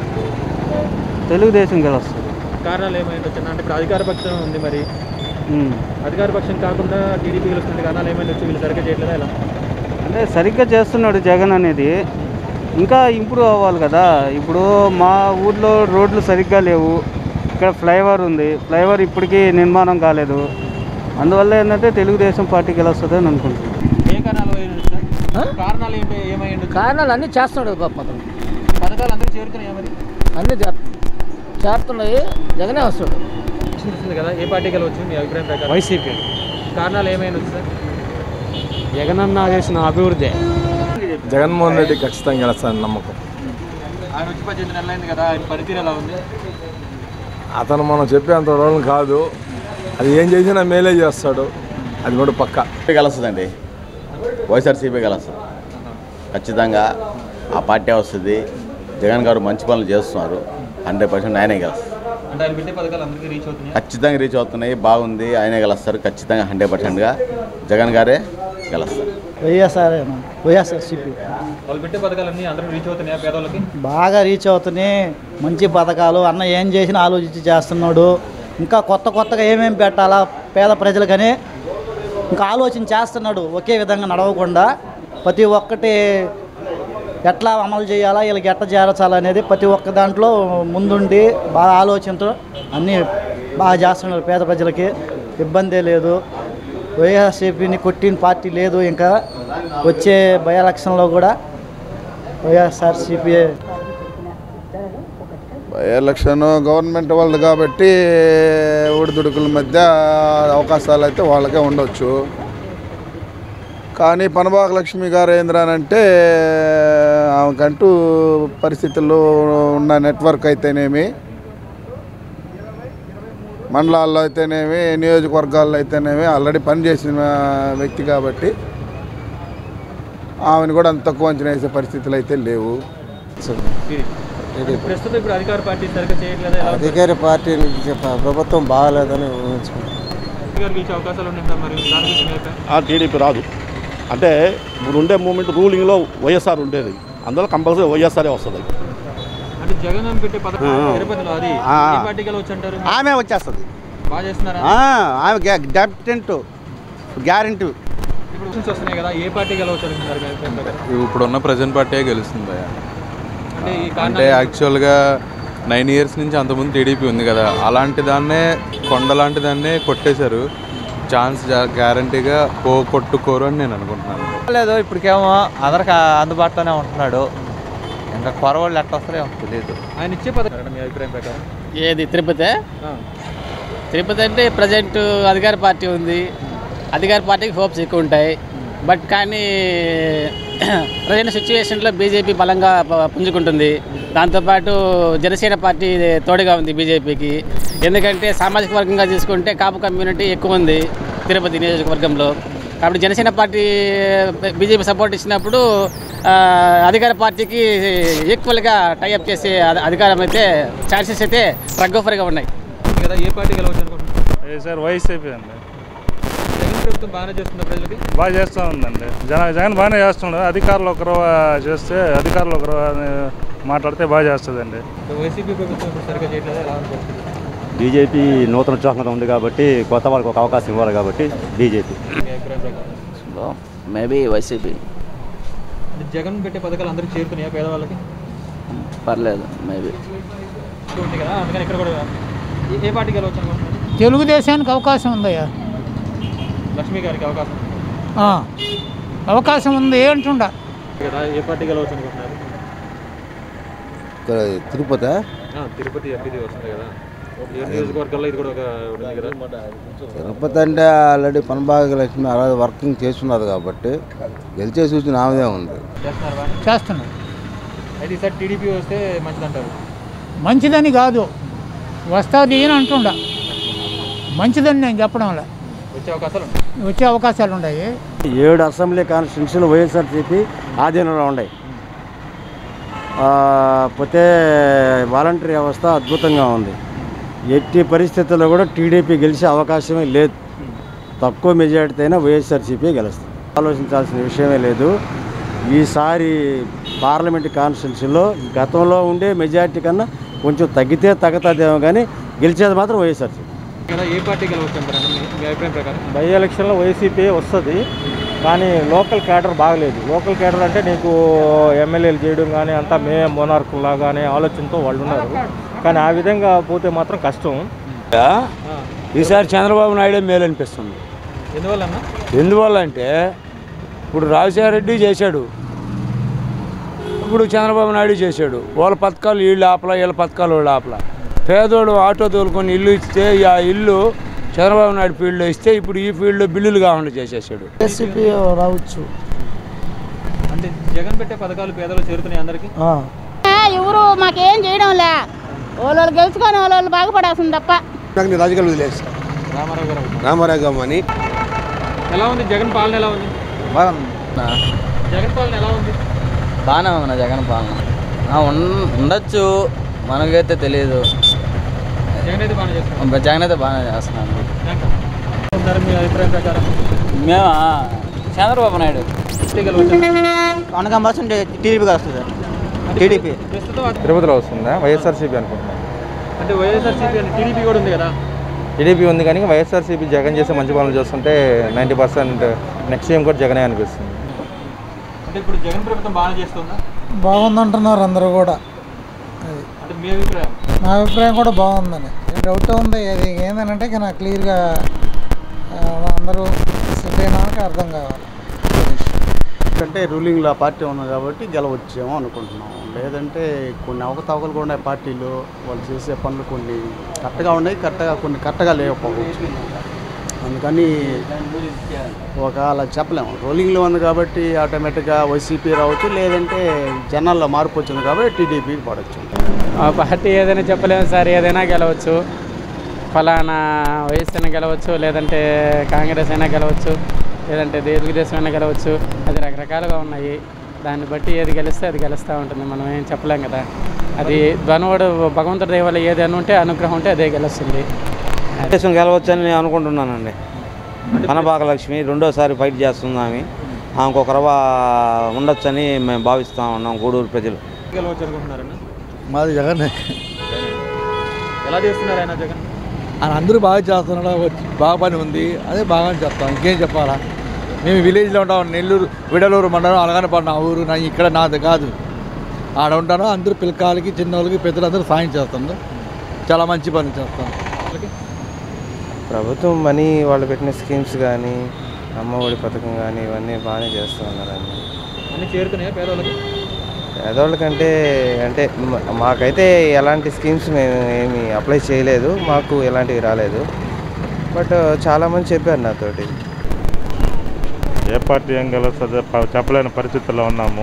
తెలుగుదేశం గెలుస్తుంది కారణాలు ఏమైనా వచ్చా అంటే ఇప్పుడు అధికార పక్షం ఉంది మరి అధికార పక్షం కాకుండా టీడీపీ గెలుస్తుంది కారణాలు ఏమైనా వచ్చి వీళ్ళు సరిగ్గా చేయట్లేదా ఎలా అంటే సరిగ్గా చేస్తున్నాడు జగన్ అనేది ఇంకా ఇంప్రూవ్ అవ్వాలి కదా ఇప్పుడు మా ఊర్లో రోడ్లు సరిగ్గా లేవు ఇక్కడ ఫ్లైఓవర్ ఉంది ఫ్లైఓవర్ ఇప్పటికీ నిర్మాణం కాలేదు అందువల్ల ఏంటంటే తెలుగుదేశం పార్టీ గెలుస్తుంది అని అనుకుంటున్నాను ఏ కారణాలు ఏమైనా వచ్చా? కారణాలు ఏంటి ఏమై ఉండొచ్చు? కారణాలు అన్నీ చేస్తున్నాడు పాపం అతను పథకాలు అందరూ చేరుతున్నాయా మరి అన్నీ చేస్తున్నాయి జగనే వస్తాడు ఎలక్షన్ వస్తుంది కదా ఏ పార్టీ గెలవచ్చు మీ అభిప్రాయం ప్రకారం వైసీపీ కారణాలు ఏమైనా వచ్చి సార్ జగనన్న చేసిన అభివృద్ధి జగన్మోహన్ రెడ్డి ఖచ్చితంగా గెలుస్తాను నమ్మకం ఆయన వచ్చి పద్దెనిమిది నెలలు అయింది కదా ఆయన పనితీరు ఎలా ఉంది అతను మనం చెప్పేంత రోజులు కాదు అది ఏం చేసినా మేలే చేస్తాడు అది కూడా పక్క గెలుస్తుందండి వైఎస్ఆర్సీపీ గెలుస్తుంది ఖచ్చితంగా ఆ పార్టీ వస్తుంది జగన్ గారు మంచి పనులు చేస్తున్నారు హండ్రెడ్ పర్సెంట్ ఆయనే గెలుస్తారు అంటే ఆయన పెట్టే పథకాలు అందరికీ రీచ్ అవుతున్నాయి ఖచ్చితంగా రీచ్ అవుతున్నాయి బాగుంది ఆయనే గెలుస్తారు ఖచ్చితంగా హండ్రెడ్ పర్సెంట్గా జగన్ గారే గెలుస్తారు వైఎస్ఆర్ వైఎస్ఆర్సీపీ వాళ్ళు పెట్టే పథకాలన్నీ అందరికీ రీచ్ అవుతున్నాయా పేదవాళ్ళకి బాగా రీచ్ అవుతున్నాయి మంచి పథకాలు అన్న ఏం చేసినా ఆలోచించి చేస్తున్నాడు ఇంకా కొత్త కొత్తగా ఏమేమి పెట్టాలా పేద ప్రజలకని ఇంకా ఆలోచన చేస్తున్నాడు ఒకే విధంగా నడవకుండా ప్రతి ఒక్కటి ఎట్లా అమలు చేయాలా వీళ్ళకి ఎట్లా చేర్చాలనేది ప్రతి ఒక్క దాంట్లో ముందుండి బాగా ఆలోచనతో అన్నీ బాగా చేస్తున్నాడు పేద ప్రజలకి ఇబ్బందే లేదు వైఎస్ఆర్సీపీని కొట్టిన పార్టీ లేదు ఇంకా వచ్చే బై ఎలక్షన్లో కూడా వైఎస్ఆర్సీపీ ఎలక్షన్ గవర్నమెంట్ వాళ్ళది కాబట్టి ఒడిదుడుకుల మధ్య అవకాశాలు అయితే వాళ్ళకే ఉండొచ్చు కానీ పనబాక లక్ష్మి గారు ఏంద్రానంటే ఆమెకంటూ పరిస్థితుల్లో ఉన్న నెట్వర్క్ అయితేనేమి మండలాల్లో అయితేనేమి నియోజకవర్గాల్లో అయితేనేమి ఆల్రెడీ పనిచేసిన వ్యక్తి కాబట్టి ఆమెను కూడా అంత తక్కువ అంచనా వేసే పరిస్థితులు అయితే లేవు ప్రస్తుతం ఇప్పుడు అధికార పార్టీ సరిగ్గా చేయట్లేదా ఎలా ఉంది? అధికార పార్టీ నుంచి ప్ర- ప్రభుత్వం బాగాలేదని ఊహించుకుంటాం గారు గెలిచే అవకాశాలు ఉన్నాయి మరి దాని గురించి మీ అభిప్రాయం? ఆ టీడీపీ రాదు అంటే ఇప్పుడు ఉండే మూమెంట్ రూలింగ్లో వైఎస్ఆర్ ఉండేది అందులో కంపల్సరీ వైఎస్ఆర్ఏ వస్తుంది అంటే జగన్ అని పెట్టే పథకం ఆ. తిరుపతిలో అది ఆ. ఏ పార్టీ గెలవచ్చు అంటారు ఆమె వచ్చేస్తుంది బాగా చేస్తున్నారా ఆ, ఆమె డెప్టెంట్ గ్యారంటీ ఇప్పుడు ఎలక్షన్స్ వస్తున్నాయి కదా ఏ పార్టీ గెలవచ్చు అనుకుంటున్నారు మీ అభిప్రాయం ప్రకారం? ఇప్పుడున్న ప్రజెంట్ పార్టీ గెలుస్తుంది భయ్య. అంటే ఈ అంటే కారణాలు యాక్చువల్గా నైన్ ఇయర్స్ నుంచి అంతకుముందు టీడీపీ ఉంది కదా అలాంటి దాన్నే కొండ లాంటి దాన్నే కొట్టేశారు ఛాన్స్ గ్యారంటీగా పో కొట్టుకోరు అని నేను అనుకుంటున్నాను లేదు ఇప్పటికేమో అందరికి అందుబాటులోనే ఉంటున్నాడు ఇంకా కొరవాళ్ళు ఎట్లా వస్తారో ఏమో తెలియదు ఆయన ఇచ్చే పథకం మీ అభిప్రాయం ప్రకారం ఏది తిరుపతి ఆ. తిరుపతి అంటే ప్రజెంట్ అధికార పార్టీ ఉంది అధికార పార్టీకి హోప్స్ ఎక్కువ ఉంటాయి బట్ కానీ ప్రజెంట్ సిచ్యువేషన్లో బీజేపీ బలంగా ప- పుంజుకుంటుంది దాంతోపాటు జనసేన పార్టీ తోడుగా ఉంది బీజేపీకి ఎందుకంటే సామాజిక వర్గంగా తీసుకుంటే కాపు కమ్యూనిటీ ఎక్కువ ఉంది తిరుపతి నియోజకవర్గంలో కాబట్టి జనసేన పార్టీ బీజేపీ సపోర్ట్ ఇచ్చినప్పుడు ఆ, అధికార పార్టీకి ఈక్వల్గా టైఅప్ చేసే అధ- అధికారం అయితే ఛాన్సెస్ అయితే రగ్గోఫర్గా ఉన్నాయి కదా ఏ పార్టీ గెలవచ్చు అనుకుంటున్నారు సార్ వైసీపీ అండి జగన్ ప్రభుత్వం బాగానే చేస్తున్న ప్రజలకి బాగా చేస్తూ ఉందండి జన జగన్ బాగానే చేస్తున్నాడు అధికారులు ఒకరు చేస్తే అధికారులు ఒకరు మాట్లాడితే బాగా చేస్తుందండి వైసీపీ ప్రభుత్వం ఇప్పుడు సరిగ్గా చేయట్లేదా ఎలా ఉంది పరిస్థితి? బీజేపీ నూతన ఉత్సాహంగా ఉంది కాబట్టి కొత్త వాళ్ళకి ఒక అవకాశం ఇవ్వాలి కాబట్టి బీజేపీ మీ అభిప్రాయం ప్రకారం మేబీ వైసీపీ అంటే జగన్ పెట్టే పథకాలు అందరికీ చేరుతున్నాయా పేదవాళ్ళకి పర్లేదు మేబీ ఎక్కువ ఉంది కదా అందుకని ఇక్కడ కూడా ఏ- ఏ పార్టీ గెలవచ్చు అనుకుంటున్నారు తెలుగుదేశానికి అవకాశం ఉందయ్యా లక్ష్మీ గారికి అవకాశం ఆ, అవకాశం ఉంది అంటుండ కదా ఏ పార్టీ గెలవచ్చు అనుకుంటున్నారు ఇక్కడ తిరుపతి ఆ, తిరుపతి ఎంపీది వస్తుంది కదా ఏ నియోజకవర్గాల్లో ఇది కూడా ఒక ఉంది కదా తిరుపతి అంటే ఆల్రెడీ పనబాగ లక్ష్మి అలాగే వర్కింగ్ చేస్తున్నది కాబట్టి గెలిచే సూచన ఆమెదే ఉంది చేస్తున్నారు బాగా చేస్తున్నాడు అయితే ఈసారి టీడీపీ వస్తే మంచిదంటారు మంచిదని కాదు వస్తుంది అని అంటుండ మంచిదని నేను చెప్పడంలో వచ్చే అవకాశాలు ఉన్నాయి వచ్చే అవకాశాలు ఉన్నాయి ఏడు అసెంబ్లీ కాన్స్టిట్యూన్సీలు వైఎస్ఆర్సీపీ ఆధీనంలో ఉన్నాయి ఆ, పోతే వాలంటరీ వ్యవస్థ అద్భుతంగా ఉంది ఎట్టి పరిస్థితుల్లో కూడా టీడీపీ గెలిచే అవకాశమే లేదు తక్కువ మెజార్టీతో అయినా వైఎస్ఆర్సీపీ గెలుస్తుంది ఆలోచించాల్సిన విషయమే లేదు ఈసారి పార్లమెంట్ కాన్స్టిట్యున్సీలో గతంలో ఉండే మెజార్టీ కన్నా కొంచెం తగ్గితే తగ్గుతుందేమో కానీ గెలిచేది మాత్రం వైఎస్ఆర్సీపీ కదా ఏ పార్టీ గెలవచ్చు అంటారు మీ మీ అభిప్రాయం ప్రకారం బై ఎలక్షన్లో వైసీపీ వస్తుంది కానీ లోకల్ క్యాడర్ బాగలేదు లోకల్ క్యాడర్ అంటే నీకు ఎమ్మెల్యేలు చేయడం కానీ అంతా మే మోనార్కుల్లా కానీ ఆలోచనతో వాళ్ళు ఉన్నారు కానీ ఆ విధంగా పోతే మాత్రం కష్టం ఈసారి చంద్రబాబు నాయుడే మేలు అనిపిస్తుంది ఎందువల్ల అన్న ఎందువల్ల అంటే ఇప్పుడు రాజశేఖర రెడ్డి చేశాడు ఇప్పుడు చంద్రబాబు నాయుడు చేశాడు వాళ్ళ పథకాలు వీళ్ళు ఆపల వీళ్ళ పథకాలు వాళ్ళు ఆపల పేదోడు ఆటో తోలుకొని ఇల్లు ఇస్తే ఆ ఇల్లు చంద్రబాబు నాయుడు ఫీల్డ్లో ఇస్తే ఇప్పుడు ఈ ఫీల్డ్లో బిల్లులు కాకుండా చేసేసాడు రెసిపీ రావచ్చు అంటే జగన్ పెట్టే పథకాలు పేదలు చేరుతున్నాయి అందరికి ఎవరు మాకేం చేయడం లే వాళ్ళు గెలుచుకొని వాళ్ళు బాగుపడాల్సింది తప్ప నాకు రాజకీయాలు వదిలేసి రామారావు గారు రామారావు గమ్మని ఎలా ఉంది జగన్ పాలన ఎలా ఉంది జగన్ పాలన ఎలా ఉంది బాగానే ఉంది జగన్ పాలన ఆ, ఉన్- ఉండొచ్చు మనకైతే తెలియదు జగన్ అయితే బాగానే చేస్తున్నారు జగన్ అయితే బాగానే చేస్తున్నాను ఉన్నారు మీ అభిప్రాయం ప్రకారం మేమా చంద్రబాబు నాయుడు అనగా అంటే టీడీపీకి వస్తుంది టీడీపీ ప్రస్తుతం తిరుపతిలో వస్తుందా వైఎస్ఆర్సీపీ అనుకుంటున్నాను అంటే వైఎస్ఆర్సీపీ అంటే టీడీపీ కూడా ఉంది కదా టీడీపీ ఉంది కానీ వైఎస్ఆర్సీపీ జగన్ చేసే మంచి పనులు చూస్తుంటే నైంటీ పర్సెంట్ నెక్స్ట్ టైం కూడా జగనే అనిపిస్తుంది అంటే ఇప్పుడు జగన్ ప్రభుత్వం బాగానే చేస్తుందా బాగుందంటున్నారు అందరూ కూడా అది అంటే మీ అభిప్రాయం నా అభిప్రాయం కూడా బాగుందని డౌట్ ఉంది అది ఏంటంటే ఇక నాకు క్లియర్గా అందరూ సెట్ అయినాక అర్థం కావాలి అంటే రూలింగ్లో ఆ పార్టీ ఉంది కాబట్టి గెలవచ్చేమో అనుకుంటున్నాం లేదంటే కొన్ని అవకతవకలు కూడా ఉన్నాయి పార్టీలు వాళ్ళు చేసే పనులు కొన్ని కరెక్ట్గా ఉన్నాయి కరెక్ట్గా కొన్ని కరెక్ట్గా లేకపోవచ్చు అందుకని ఒక అలా చెప్పలేము రోలింగ్లో ఉంది కాబట్టి ఆటోమేటిక్గా వైసీపీ రావచ్చు లేదంటే జనాల్లో మార్పు వచ్చింది కాబట్టి టీడీపీకి పడవచ్చు ఆ పార్టీ ఏదైనా చెప్పలేము సార్ ఏదైనా గెలవచ్చు ఫలానా వైఎస్ అయినా గెలవచ్చు లేదంటే కాంగ్రెస్ అయినా గెలవచ్చు లేదంటే తెలుగుదేశం అయినా గెలవచ్చు అది రకరకాలుగా ఉన్నాయి దాన్ని బట్టి ఏది గెలిస్తే అది గెలుస్తూ ఉంటుంది మనం ఏం చెప్పలేం కదా అది ధనవాడు భగవంతుడి దయ వల్ల ఏది ఉంటే అనుగ్రహం ఉంటే అదే గెలుస్తుంది దేశం గెలవచ్చని నేను అనుకుంటున్నానండి పనబాక లక్ష్మి రెండోసారి ఫైట్ చేస్తుంది ఆమె ఆమెకు ఒక రవ్వ ఉండొచ్చని మేము భావిస్తూ ఉన్నాం గూడూరు ప్రజలు గెలవచ్చు అనుకుంటున్నారన్న మాది జగన్ ఎలా చేస్తున్నారు ఆయన జగన్ ఆయన అందరూ బాగా చేస్తున్నాడు వచ్చి బాగా పని ఉంది అదే బాగా చెప్తాం ఇంకేం చెప్పాలా మేము విలేజ్లో ఉంటాం నెల్లూరు విడలూరు మండలం అలగానపడ నా ఊరు నా ఇక్కడ నాది కాదు ఆడ ఉంటాను అందరూ పిల్లకాయలకి చిన్నోళ్ళకి పెద్దలందరూ సాయం చేస్తాను చాలా మంచి పని చేస్తాం ప్రభుత్వం మనీ వాళ్ళు పెట్టిన స్కీమ్స్ కానీ అమ్మఒడి పథకం కానీ ఇవన్నీ బాగానే చేస్తూ ఉన్నారండి అన్ని చేరుతున్నాయా పేదవాళ్ళకి పేదవాళ్ళకంటే అంటే మ- మాకైతే ఎలాంటి స్కీమ్స్ మేము ఏమి అప్లై చేయలేదు మాకు ఎలాంటివి రాలేదు బట్ చాలామంది చెప్పారు నాతోటి ఏ పార్టీ ఏం గెలుస్తుందో ప- చెప్పలేని పరిస్థితుల్లో ఉన్నాము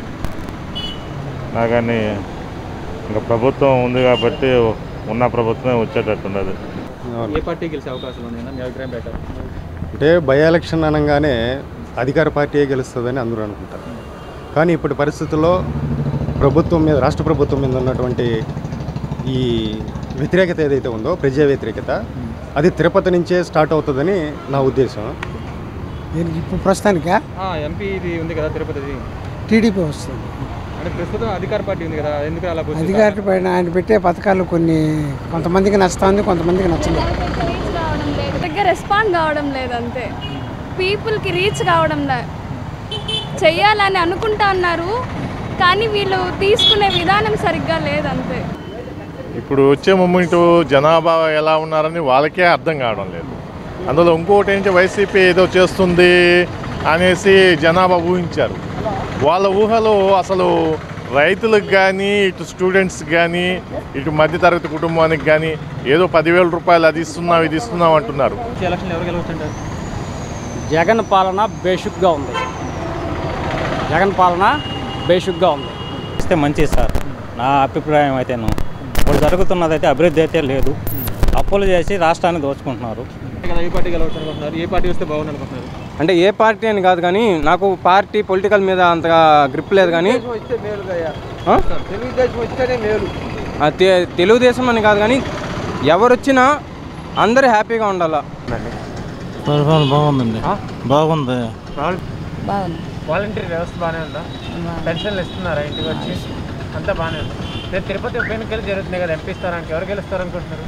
నా కానీ ఇంకా ప్రభుత్వం ఉంది కాబట్టి ఉన్న ప్రభుత్వమే వచ్చేటట్టున్నది ఏ పార్టీ గెలిచే అవకాశాలు ఉన్నాయన్న మీ అభిప్రాయం ప్రకారం అంటే బై ఎలక్షన్ అనగానే అధికార పార్టీయే గెలుస్తుందని అందరూ అనుకుంటారు కానీ ఇప్పటి పరిస్థితుల్లో ప్రభుత్వం మీద రాష్ట్ర ప్రభుత్వం మీద ఉన్నటువంటి ఈ వ్యతిరేకత ఏదైతే ఉందో ప్రజా వ్యతిరేకత అది తిరుపతి నుంచే స్టార్ట్ అవుతుందని నా ఉద్దేశం దీనికి ఇప్పుడు ప్రస్తుతానికా ఆ, ఎంపీ ఇది ఉంది కదా తిరుపతిది టీడీపీ వస్తుంది అంటే ప్రస్తుతం అధికార పార్టీ ఉంది కదా ఎందుకు అలా position? అధికారి పైన ఆయన పెట్టే పథకాలు కొన్ని కొంతమందికి నచ్చుతుంది కొంతమందికి నచ్చలేదు కరెక్ట్గా రెస్పాండ్ కావడం లేదు అంతే పీపుల్కి రీచ్ కావడం లే చెయ్యాలని అనుకుంటా అన్నారు కానీ వీళ్ళు తీసుకునే విధానం సరిగ్గా లేదంతే ఇప్పుడు వచ్చే మూమెంట్ జనాభా ఎలా ఉన్నారని వాళ్ళకే అర్థం కావడం లేదు అందులో ఇంకోటి ఏంటి వైసీపీ ఏదో చేస్తుంది అనేసి జనాభా ఊహించారు వాళ్ళ ఊహలో అసలు రైతులకు కానీ ఇటు స్టూడెంట్స్ కానీ ఇటు మధ్యతరగతి కుటుంబానికి కానీ ఏదో పదివేల రూపాయలు అది ఇస్తున్నాం ఇది ఇస్తున్నాం అంటున్నారు వచ్చే ఎలక్షన్ ఎవరు గెలవచ్చు అంటారు జగన్ పాలన బేషుగ్గా ఉంది జగన్ పాలన బేషుగ్గా ఉంది ఇస్తే మంచిది సార్ నా అభిప్రాయం అయితేను ఇప్పుడు జరుగుతున్నది అయితే అభివృద్ధి అయితే లేదు అప్పులు చేసి రాష్ట్రాన్ని దోచుకుంటున్నారు కదా ఏ పార్టీ గెలవచ్చు అనుకుంటున్నారు ఏ పార్టీ వస్తే బాగుంది అనుకుంటున్నారు అంటే ఏ పార్టీ అని కాదు కానీ నాకు పార్టీ పొలిటికల్ మీద అంతగా గ్రిప్ లేదు కానీ వస్తే మేలు ఆ? తెలుగుదేశం వస్తేనే మేలు ఆ తె- తెలుగుదేశం అని కాదు కానీ ఎవరు వచ్చినా అందరూ హ్యాపీగా ఉండాలా పరిపాలన బాగుందండి బాగుంది బాగుంది వాలంటీర్ వ్యవస్థ బాగానే ఉందా పెన్షన్లు ఇస్తున్నారా ఇంటికి వచ్చి అంతా బాగానే ఉంది రేపు తిరుపతి ఉప ఎన్నికలు జరుగుతున్నాయి కదా ఎంపీ స్థానానికి ఎవరు గెలుస్తారు అనుకుంటున్నారు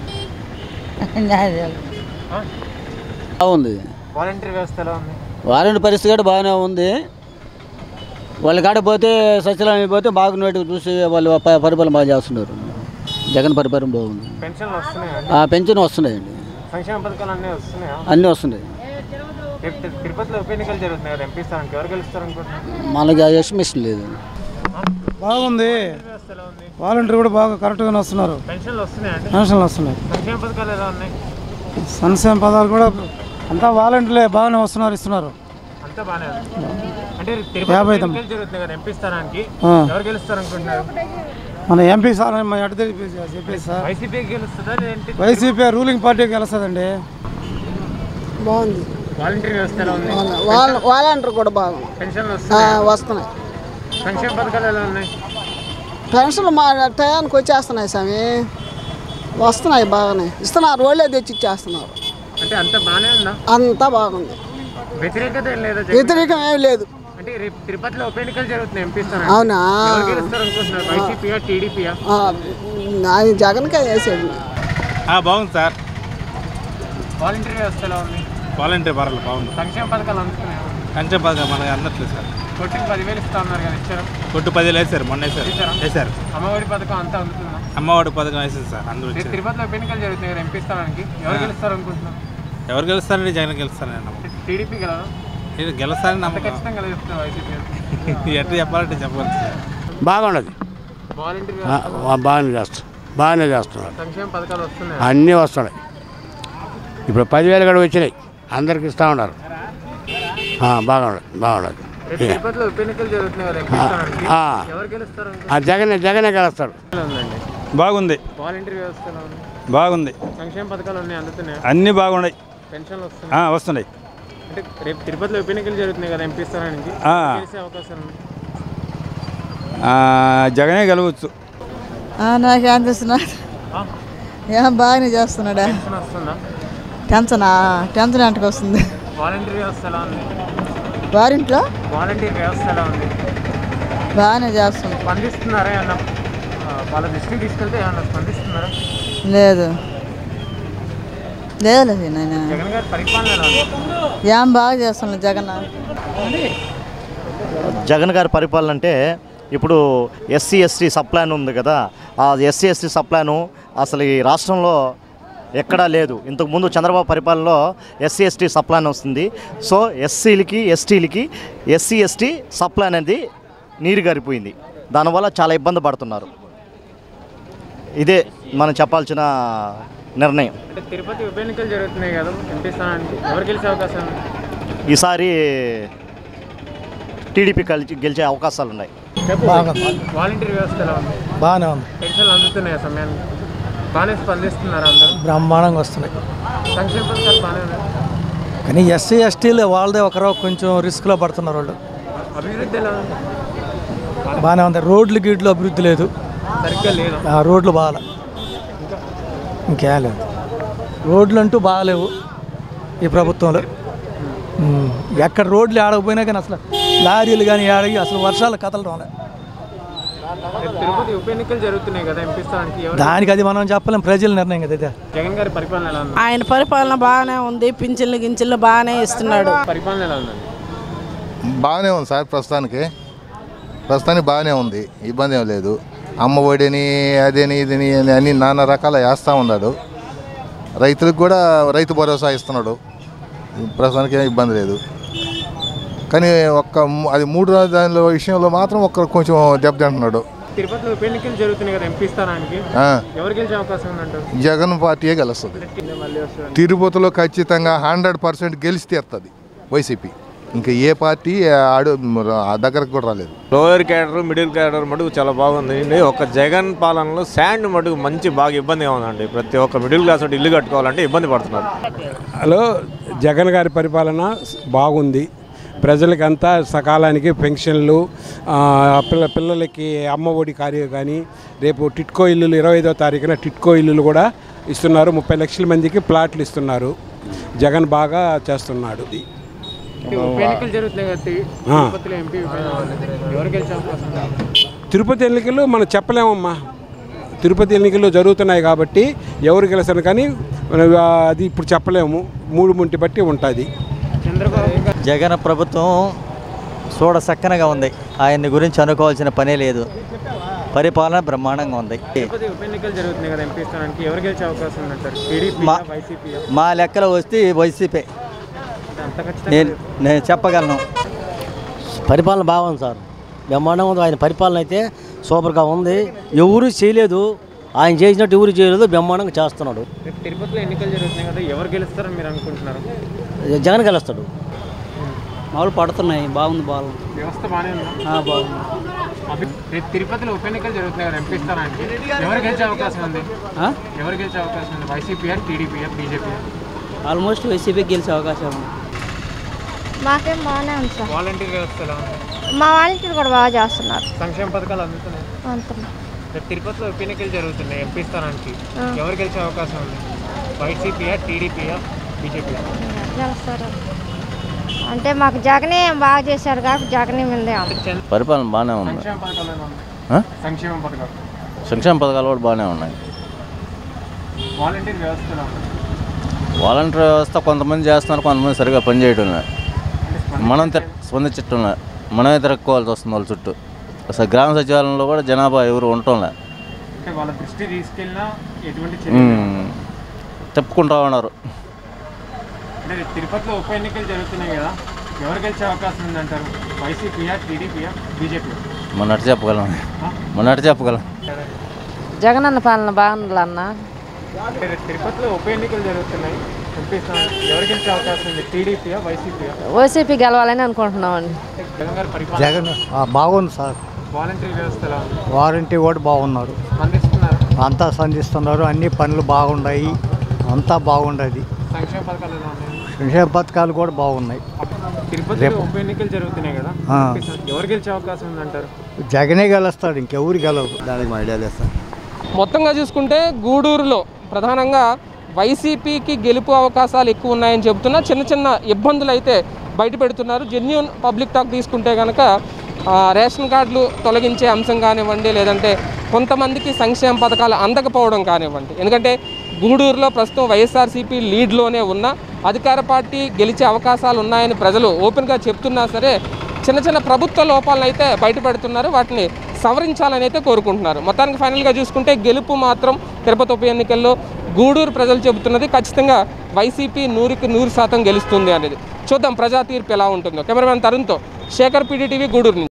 ఆ? బాగుంది వాలంటీర్ వ్యవస్థ ఎలా ఉంది వారంటీ పరిస్థితి కూడా బాగానే ఉంది వాళ్ళ కాడ పోతే సచివాలయం పోతే బాగున్నట్టు చూసి వాళ్ళు ప- పరిపాలన బాగా చేస్తున్నారు జగన్ పరిపాలన బాగుంది పెన్షన్లు వస్తున్నాయా ఆ పెన్షన్ వస్తున్నాయండి సంక్షేమ పథకాలు అన్నీ వస్తున్నాయా అన్నీ వస్తున్నాయి రేపు తి- తిరుపతిలో ఉప ఎన్నికలు జరుగుతున్నాయి కదా ఎంపీ స్థానానికి ఎవరు గెలుస్తారు అనుకుంటున్నారు మనకి ఆ ఎస్టిమేషన్ లేదు బాగుంది ఎలా ఉంది వాలంటీర్ కూడా బాగా కరెక్ట్గానే వస్తున్నారు పెన్షన్లు వస్తున్నాయా అండి పెన్షన్లు వస్తున్నాయి సంక్షేమ పథకాలు ఎలా ఉన్నాయి సంక్షేమ పదాలు కూడా అంతా వాలంటీర్లే బాగానే వస్తున్నారు ఇస్తున్నారు అంతా బాగానే ఉంది అంటే యాభై తిరుపతి తొమ్మిది. ఎన్నికలు జరుగుతున్నాయి కదా ఎంపీ స్థానానికి ఆ. ఎవరు గెలుస్తారు అనుకుంటున్నారు మన ఎంపీ సార్ మన ఎటు చెప్పేసి చెప్పేసి సార్ వైసీపీ గెలుస్తుందా లేదంటే వైసీపీ రూలింగ్ పార్టీకి గెలుస్తుందండి బాగుంది వాలంటీర్ వ్యవస్థ ఎలా ఉంది వాళ్ళ వాలంటీర్ కూడా బాగుంది పెన్షన్లు ఆ, వస్తున్నాయి వస్తున్నాయి సంక్షేమ పథకాలు ఎలా ఉన్నాయి పెన్షన్లు మా టయానికి వచ్చేస్తున్నాయి స్వామి వస్తున్నాయి బాగానే ఇస్తున్నారు వాళ్ళే తెచ్చి ఇచ్చేస్తున్నారు అంటే అంత బాగానే ఉందా అంతా బాగుంది వ్యతిరేకత ఏం లేదా జగన్? వ్యతిరేకం ఏమి లేదు అంటే రేపు తిరుపతిలో ఉప ఎన్నికలు జరుగుతున్నాయి ఎంపీ స్థానానికి అవునా? ఎవరు గెలుస్తారు అనుకుంటున్నారు వైసీపీయా టీడీపీయా ఆ, అది జగన్కే వేసేది బాగుంది సార్ వాలంటీర్ వ్యవస్థ ఎలా ఉంది వాలంటీర్ పర్లేదు బాగుంది సంక్షేమ పథకాలు అందుతున్నాయి కంచె పథకం మనకి అందట్లేదు సార్ కొట్టికి పదివేలు ఇస్తా ఉన్నారు కదా ఇచ్చారు కొట్టు పదివేలు వేసారు మొన్న వేసారు ఇచ్చారా? వేసారు అమ్మఒడి పథకం అంతా అందుతుందా అమ్మఒడి పథకం వేసింది సార్ అందరూ రేపు వచ్చారు తిరుపతిలో ఉప ఎన్నికలు జరుగుతున్నాయి కదా ఎంపీ స్థానానికి ఎవరు ఆ. గెలుస్తారు అనుకుంటున్నారు ఎవరు గెలుస్తారండి జగన్ గెలుస్తారండి నమ్మకం. టీడీపీ కదా ఇది గెలుస్తారని అంత నమ్మకం ఖచ్చితంగా గెలుస్తారు వైసీపీ ఎట్లా చెప్పాలంటే చెప్పాలి సార్ బాగున్నది వాలంటీర్ ఆ, వ్యవస్థ వా- బాగానే చేస్తారు బాగానే చేస్తున్నారు సంక్షేమ పథకాలు వస్తున్నాయి అన్నీ వస్తున్నాయి ఇప్పుడు పదివేలు కూడా వచ్చినాయి అందరికి ఇస్తూ ఉన్నారు ఆ, బాగున్నది బాగున్నది రేపు తిరుపతిలో ఉప ఎన్నికలు జరుగుతున్నాయి కదా ఎంపీ ఆ, స్థానానికి ఆ. ఎవరు గెలుస్తారు ఆ జగనే జగనే గెలుస్తాడు ఎలా ఉందండి బాగుంది వాలంటీర్ వ్యవస్థ ఎలా ఉంది బాగుంది సంక్షేమ పథకాలు ఉన్నాయి అందుతున్నాయి అన్నీ బాగున్నాయి పెన్షన్లు ఆ, వస్తున్నాయి వస్తున్నాయి అంటే రేపు తిరుపతిలో ఉప ఎన్నికలు జరుగుతున్నాయి కదా ఎంపీ స్థానానికి ఆ. గెలిచే అవకాశం ఉంది ఆ, జగనే గెలవచ్చు నాకు అనిపిస్తున్నారు ఏం బాగానే చేస్తున్నాడా పెన్షన్ వస్తుందా టెన్షన్ టెన్షన్ ఎంతకు వస్తుంది వాలంటీర్ వ్యవస్థ ఎలా ఉంది వారింట్లో వాలంటీర్ వ్యవస్థ ఎలా ఉంది బాగానే చేస్తుంది స్పందిస్తున్నారా ఏమన్నా ఆ, వాళ్ళ దృష్టికి తీసుకెళ్తే ఏమన్నా స్పందిస్తున్నారా లేదు లేదు లేదు నాయన జగన్ గారి పరిపాలన ఎలా ఉంది ఏం బాగా చేస్తున్నాడు జగన్ జగన్ గారి పరిపాలన అంటే ఇప్పుడు ఎస్సీ ఎస్టీ సప్లాన్ ఉంది కదా ఆ ఎస్సీ ఎస్టీ సప్లాను అసలు ఈ రాష్ట్రంలో ఎక్కడా లేదు ఇంతకుముందు చంద్రబాబు పరిపాలనలో ఎస్సీ ఎస్టీ సప్లాన్ వస్తుంది సో ఎస్సీలకి ఎస్టీలకి ఎస్సీ ఎస్టీ సప్లాన్ అనేది నీరు గారిపోయింది దానివల్ల చాలా ఇబ్బంది పడుతున్నారు ఇదే మనం చెప్పాల్సిన నిర్ణయం అంటే తిరుపతి ఉప ఎన్నికలు జరుగుతున్నాయి కదా ఎంపీ స్థానానికి ఎవరు గెలిచే అవకాశం ఉంది ఈసారి టీడీపీ కలిసి గెలిచే అవకాశాలు ఉన్నాయి చెప్పు బాగుంది. వాలంటీర్ వ్యవస్థ ఎలా ఉంది బాగానే ఉంది పెన్షన్లు అందుతున్నాయి ఆ సమయానికి బాగానే స్పందిస్తున్నారు అందరూ బ్రహ్మాండంగా వస్తున్నాయి సంక్షేమ పథకాలు బాగానే ఉన్నాయి కానీ ఎస్సీ ఎస్టీలు వాళ్ళదే ఒకరో కొంచెం రిస్క్లో పడుతున్నారు వాళ్ళు అభివృద్ధి ఎలా ఉంది బాగానే ఉంది రోడ్లు గీడ్లు అభివృద్ధి లేదు సరిగ్గా లేదు ఆ రోడ్లు బాగాలే ఇంకేం లేదు రోడ్లు అంటూ బాగాలేవు ఈ ప్రభుత్వంలో ఉమ్, ఎక్కడ రోడ్లు ఆడకపోయినా కానీ అసలు లారీలు కానీ ఆడగి అసలు వర్షాలు కథలు రాలే రేపు తిరుపతి ఉప ఎన్నికలు జరుగుతున్నాయి కదా ఎంపీ స్థానానికి ఎవరు దానికి అది మనం చెప్పలేం ప్రజల నిర్ణయం కదా ఇది. జగన్ గారి పరిపాలన ఎలా ఉంది ఆయన పరిపాలన బాగానే ఉంది పింఛన్లు గింఛన్లు బాగానే ఇస్తున్నాడు పరిపాలన ఎలా ఉందండి బాగానే ఉంది సార్ ప్రస్తుతానికి ప్రస్తుతానికి బాగానే ఉంది ఇబ్బంది ఏం లేదు అమ్మ ఒడిని అదని ఇదని అని అన్ని నానా రకాల వేస్తూ ఉన్నాడు రైతులకు కూడా రైతు భరోసా ఇస్తున్నాడు ప్రస్తుతానికి ఏం ఇబ్బంది లేదు కానీ ఒక్క ము- అది మూడు రాజధానుల విషయంలో మాత్రం ఒక్క కొంచెం దెబ్బతింటున్నాడు తిరుపతిలో ఉప ఎన్నికలు జరుగుతున్నాయి కదా ఎంపీ స్థానానికి ఆ. ఎవరు గెలిచే అవకాశం ఉందంటారు జగన్ పార్టీయే గెలుస్తుంది మళ్ళీ వస్తుంది తిరుపతిలో ఖచ్చితంగా హండ్రెడ్ పర్సెంట్ గెలిచి తీస్తుంది వైసీపీ ఇంకా ఏ పార్టీ ఆడు ఆ దగ్గరకు కూడా రాలేదు లోయర్ క్యాడర్ మిడిల్ క్యాడర్ మటుకు చాలా బాగుంది అండి ఒక జగన్ పాలనలో శాండ్ మటుకు మంచి బాగా ఇబ్బందిగా ఉందండి ప్రతి ఒక్క మిడిల్ క్లాస్ వాడు ఇల్లు కట్టుకోవాలంటే ఇబ్బంది పడుతున్నారు హలో జగన్ గారి పరిపాలన బాగుంది ప్రజలకి అంతా సకాలానికి పెన్షన్లు ఆ, పిల్ల పిల్లలకి అమ్మ ఒడి కార్యం కానీ రేపు టిట్కో ఇల్లులు ఇరవై ఐదో తారీఖున టిట్కో ఇల్లులు కూడా ఇస్తున్నారు ముప్పై లక్షల మందికి ప్లాట్లు ఇస్తున్నారు జగన్ బాగా చేస్తున్నాడు అంటే ఉప ఎన్నికలు జరుగుతున్నాయి కదా తి- ఆ. తిరుపతిలో ఎంపీ ఉప ఎన్నికలు. ఎవరు గెలిచే అవకాశం ఉంది తిరుపతి ఎన్నికలు మనం చెప్పలేమమ్మా తిరుపతి ఎన్నికలు జరుగుతున్నాయి కాబట్టి ఎవరు గెలుస్తారు కానీ మన, ఆ, అది ఇప్పుడు చెప్పలేము మూడు ముంటి బట్టి ఉంటుంది చంద్రబాబు గారు జగన్ ప్రభుత్వం చూడ చక్కనగా ఉంది ఆయన్ని గురించి అనుకోవాల్సిన పనే లేదు పరిపాలన బ్రహ్మాండంగా ఉంది తిరుపతి ఉప ఎన్నికలు జరుగుతున్నాయి కదా ఎంపీ స్థానానికి ఎవరు గెలిచే అవకాశం ఉందంటారు టీడీపీ మా- వైసీపీ మా లెక్కలో వస్తే వైసీపీ అంత ఖచ్చితంగా నేను నేను చెప్పగలను పరిపాలన బాగుంది సార్ బ్రహ్మాండంగా ఉంది ఆయన పరిపాలన అయితే సూపర్గా ఉంది ఎవరు చేయలేదు ఆయన చేసినట్టు ఎవరు చేయలేదు బ్రహ్మాండంగా చేస్తున్నాడు రేపు తిరుపతిలో ఎన్నికలు జరుగుతున్నాయి కదా ఎవరు గెలుస్తారని మీరు అనుకుంటున్నారు జగన్ గెలుస్తాడు మామూలు పడుతున్నాయి బాగుంది బాగుంది వ్యవస్థ బాగానే ఉందా ఆ, బాగుంది అభి- రేపు తిరుపతిలో ఉప ఎన్నికలు జరుగుతున్నాయి కదా ఎంపీ స్థానానికి ఎవరు గెలిచే అవకాశం ఉంది ఆ? ఎవరు గెలిచే అవకాశం ఉంది YCP or TDP or BJP almost YCP గెలిచే అవకాశం ఉంది మాకేం బాగానే ఉంది సార్ వాలంటీర్ వ్యవస్థ ఎలా ఉంది మా వాలంటీర్ కూడా బాగా చేస్తున్నారు సంక్షేమ పథకాలు అందుతున్నాయి అంటున్నారు రేపు తిరుపతిలో ఉప ఎన్నికలు జరుగుతున్నాయి ఎంపీ స్థానానికి ఆ. ఎవరు గెలిచే అవకాశం ఉంది వైసీపీఆర్ టీడీపీఆర్ బీజేపీ గెలుస్తారు అంటే మాకు జగనే బాగా చేశారు కాబట్టి జగనే మీదే ఉంది పరిపాలన బాగానే ఉంది సంక్షేమ పథకాలు ఎలా ఉన్నాయి ఆ? సంక్షేమ పథకాలు సంక్షేమ పథకాలు కూడా బాగానే ఉన్నాయి వాలంటీర్ వ్యవస్థ ఎలా ఉంది వాలంటీర్ వ్యవస్థ కొంతమంది చేస్తున్నారు కొంతమంది సరిగా పనిచేయడం లేదు మనం తిర- స్పందించటం లేదు మనమే తిరక్కోవాల్సి వస్తుంది వాళ్ళ చుట్టూ అసలు గ్రామ సచివాలయంలో కూడా జనాభా ఎవరు ఉండటం లేదు అంటే వాళ్ళ దృష్టి తీసుకెళ్ళినా ఎటువంటి చర్యలు ఉమ్. చెప్పుకుంటా ఉన్నారు అంటే రేపు తిరుపతిలో ఉప ఎన్నికలు జరుగుతున్నాయి కదా ఎవరు గెలిచే అవకాశం ఉందంటారు వైసీపీఆర్ టీడీపీఆర్ బీజేపీ మొన్నటి చెప్పగలం మొన్నటి చెప్పగలం జగనన్న పాలన బాగుంది అన్న అంటే రేపు తిరుపతిలో ఉప ఎన్నికలు జరుగుతున్నాయి ఎంపీ స్థానం ఎవరు గెలిచే అవకాశం ఉంది టీడీపీయా వైసీపీయా వైసీపీ గెలవాలని అనుకుంటున్నామండి జగన్ గారి పరిపాలన జగన్ ఆ, బాగుంది సార్ వాలంటీర్ వ్యవస్థ ఎలా ఉంది వారంటీ కూడా బాగున్నారు స్పందిస్తున్నారు అంతా సంధిస్తున్నారు అన్ని పనులు బాగున్నాయి అంతా బాగుండదు సంక్షేమ పథకాలు ఎలా ఉన్నాయి సంక్షేమ పథకాలు కూడా బాగున్నాయి తిరుపతిలో రేపు ఉప ఎన్నికలు జరుగుతున్నాయి కదా ఆ. ఎంపీ స్థానం ఎవరు గెలిచే అవకాశం ఉందంటారు జగనే గెలుస్తాడు ఇంకెవరు గెలవరు దానికి మా ఐడియా లేదు సార్ మొత్తంగా చూసుకుంటే గూడూరులో ప్రధానంగా వైసీపీకి గెలుపు అవకాశాలు ఎక్కువ ఉన్నాయని చెబుతున్నా చిన్న చిన్న ఇబ్బందులు అయితే బయట పెడుతున్నారు జెన్యున్ పబ్లిక్ టాక్ తీసుకుంటే కనుక ఆ, రేషన్ కార్డులు తొలగించే అంశం కానివ్వండి లేదంటే కొంతమందికి సంక్షేమ పథకాలు అందకపోవడం కానివ్వండి ఎందుకంటే గూడూరులో ప్రస్తుతం వైఎస్ఆర్సీపీ లీడ్లోనే ఉన్న అధికార పార్టీ గెలిచే అవకాశాలు ఉన్నాయని ప్రజలు ఓపెన్గా చెప్తున్నా సరే చిన్న చిన్న ప్రభుత్వ లోపాలను అయితే బయటపెడుతున్నారు వాటిని సవరించాలని అయితే కోరుకుంటున్నారు మొత్తానికి ఫైనల్గా చూసుకుంటే గెలుపు మాత్రం తిరుపతి ఉప ఎన్నికల్లో గూడూరు ప్రజలు చెబుతున్నది ఖచ్చితంగా వైసీపీ నూరుకి నూరు శాతం గెలుస్తుంది అనేది చూద్దాం ప్రజా తీర్పు ఎలా ఉంటుందో కెమెరామెన్ తరుణ్తో శేఖర్ పీడీటీవీ గూడూరు నుంచి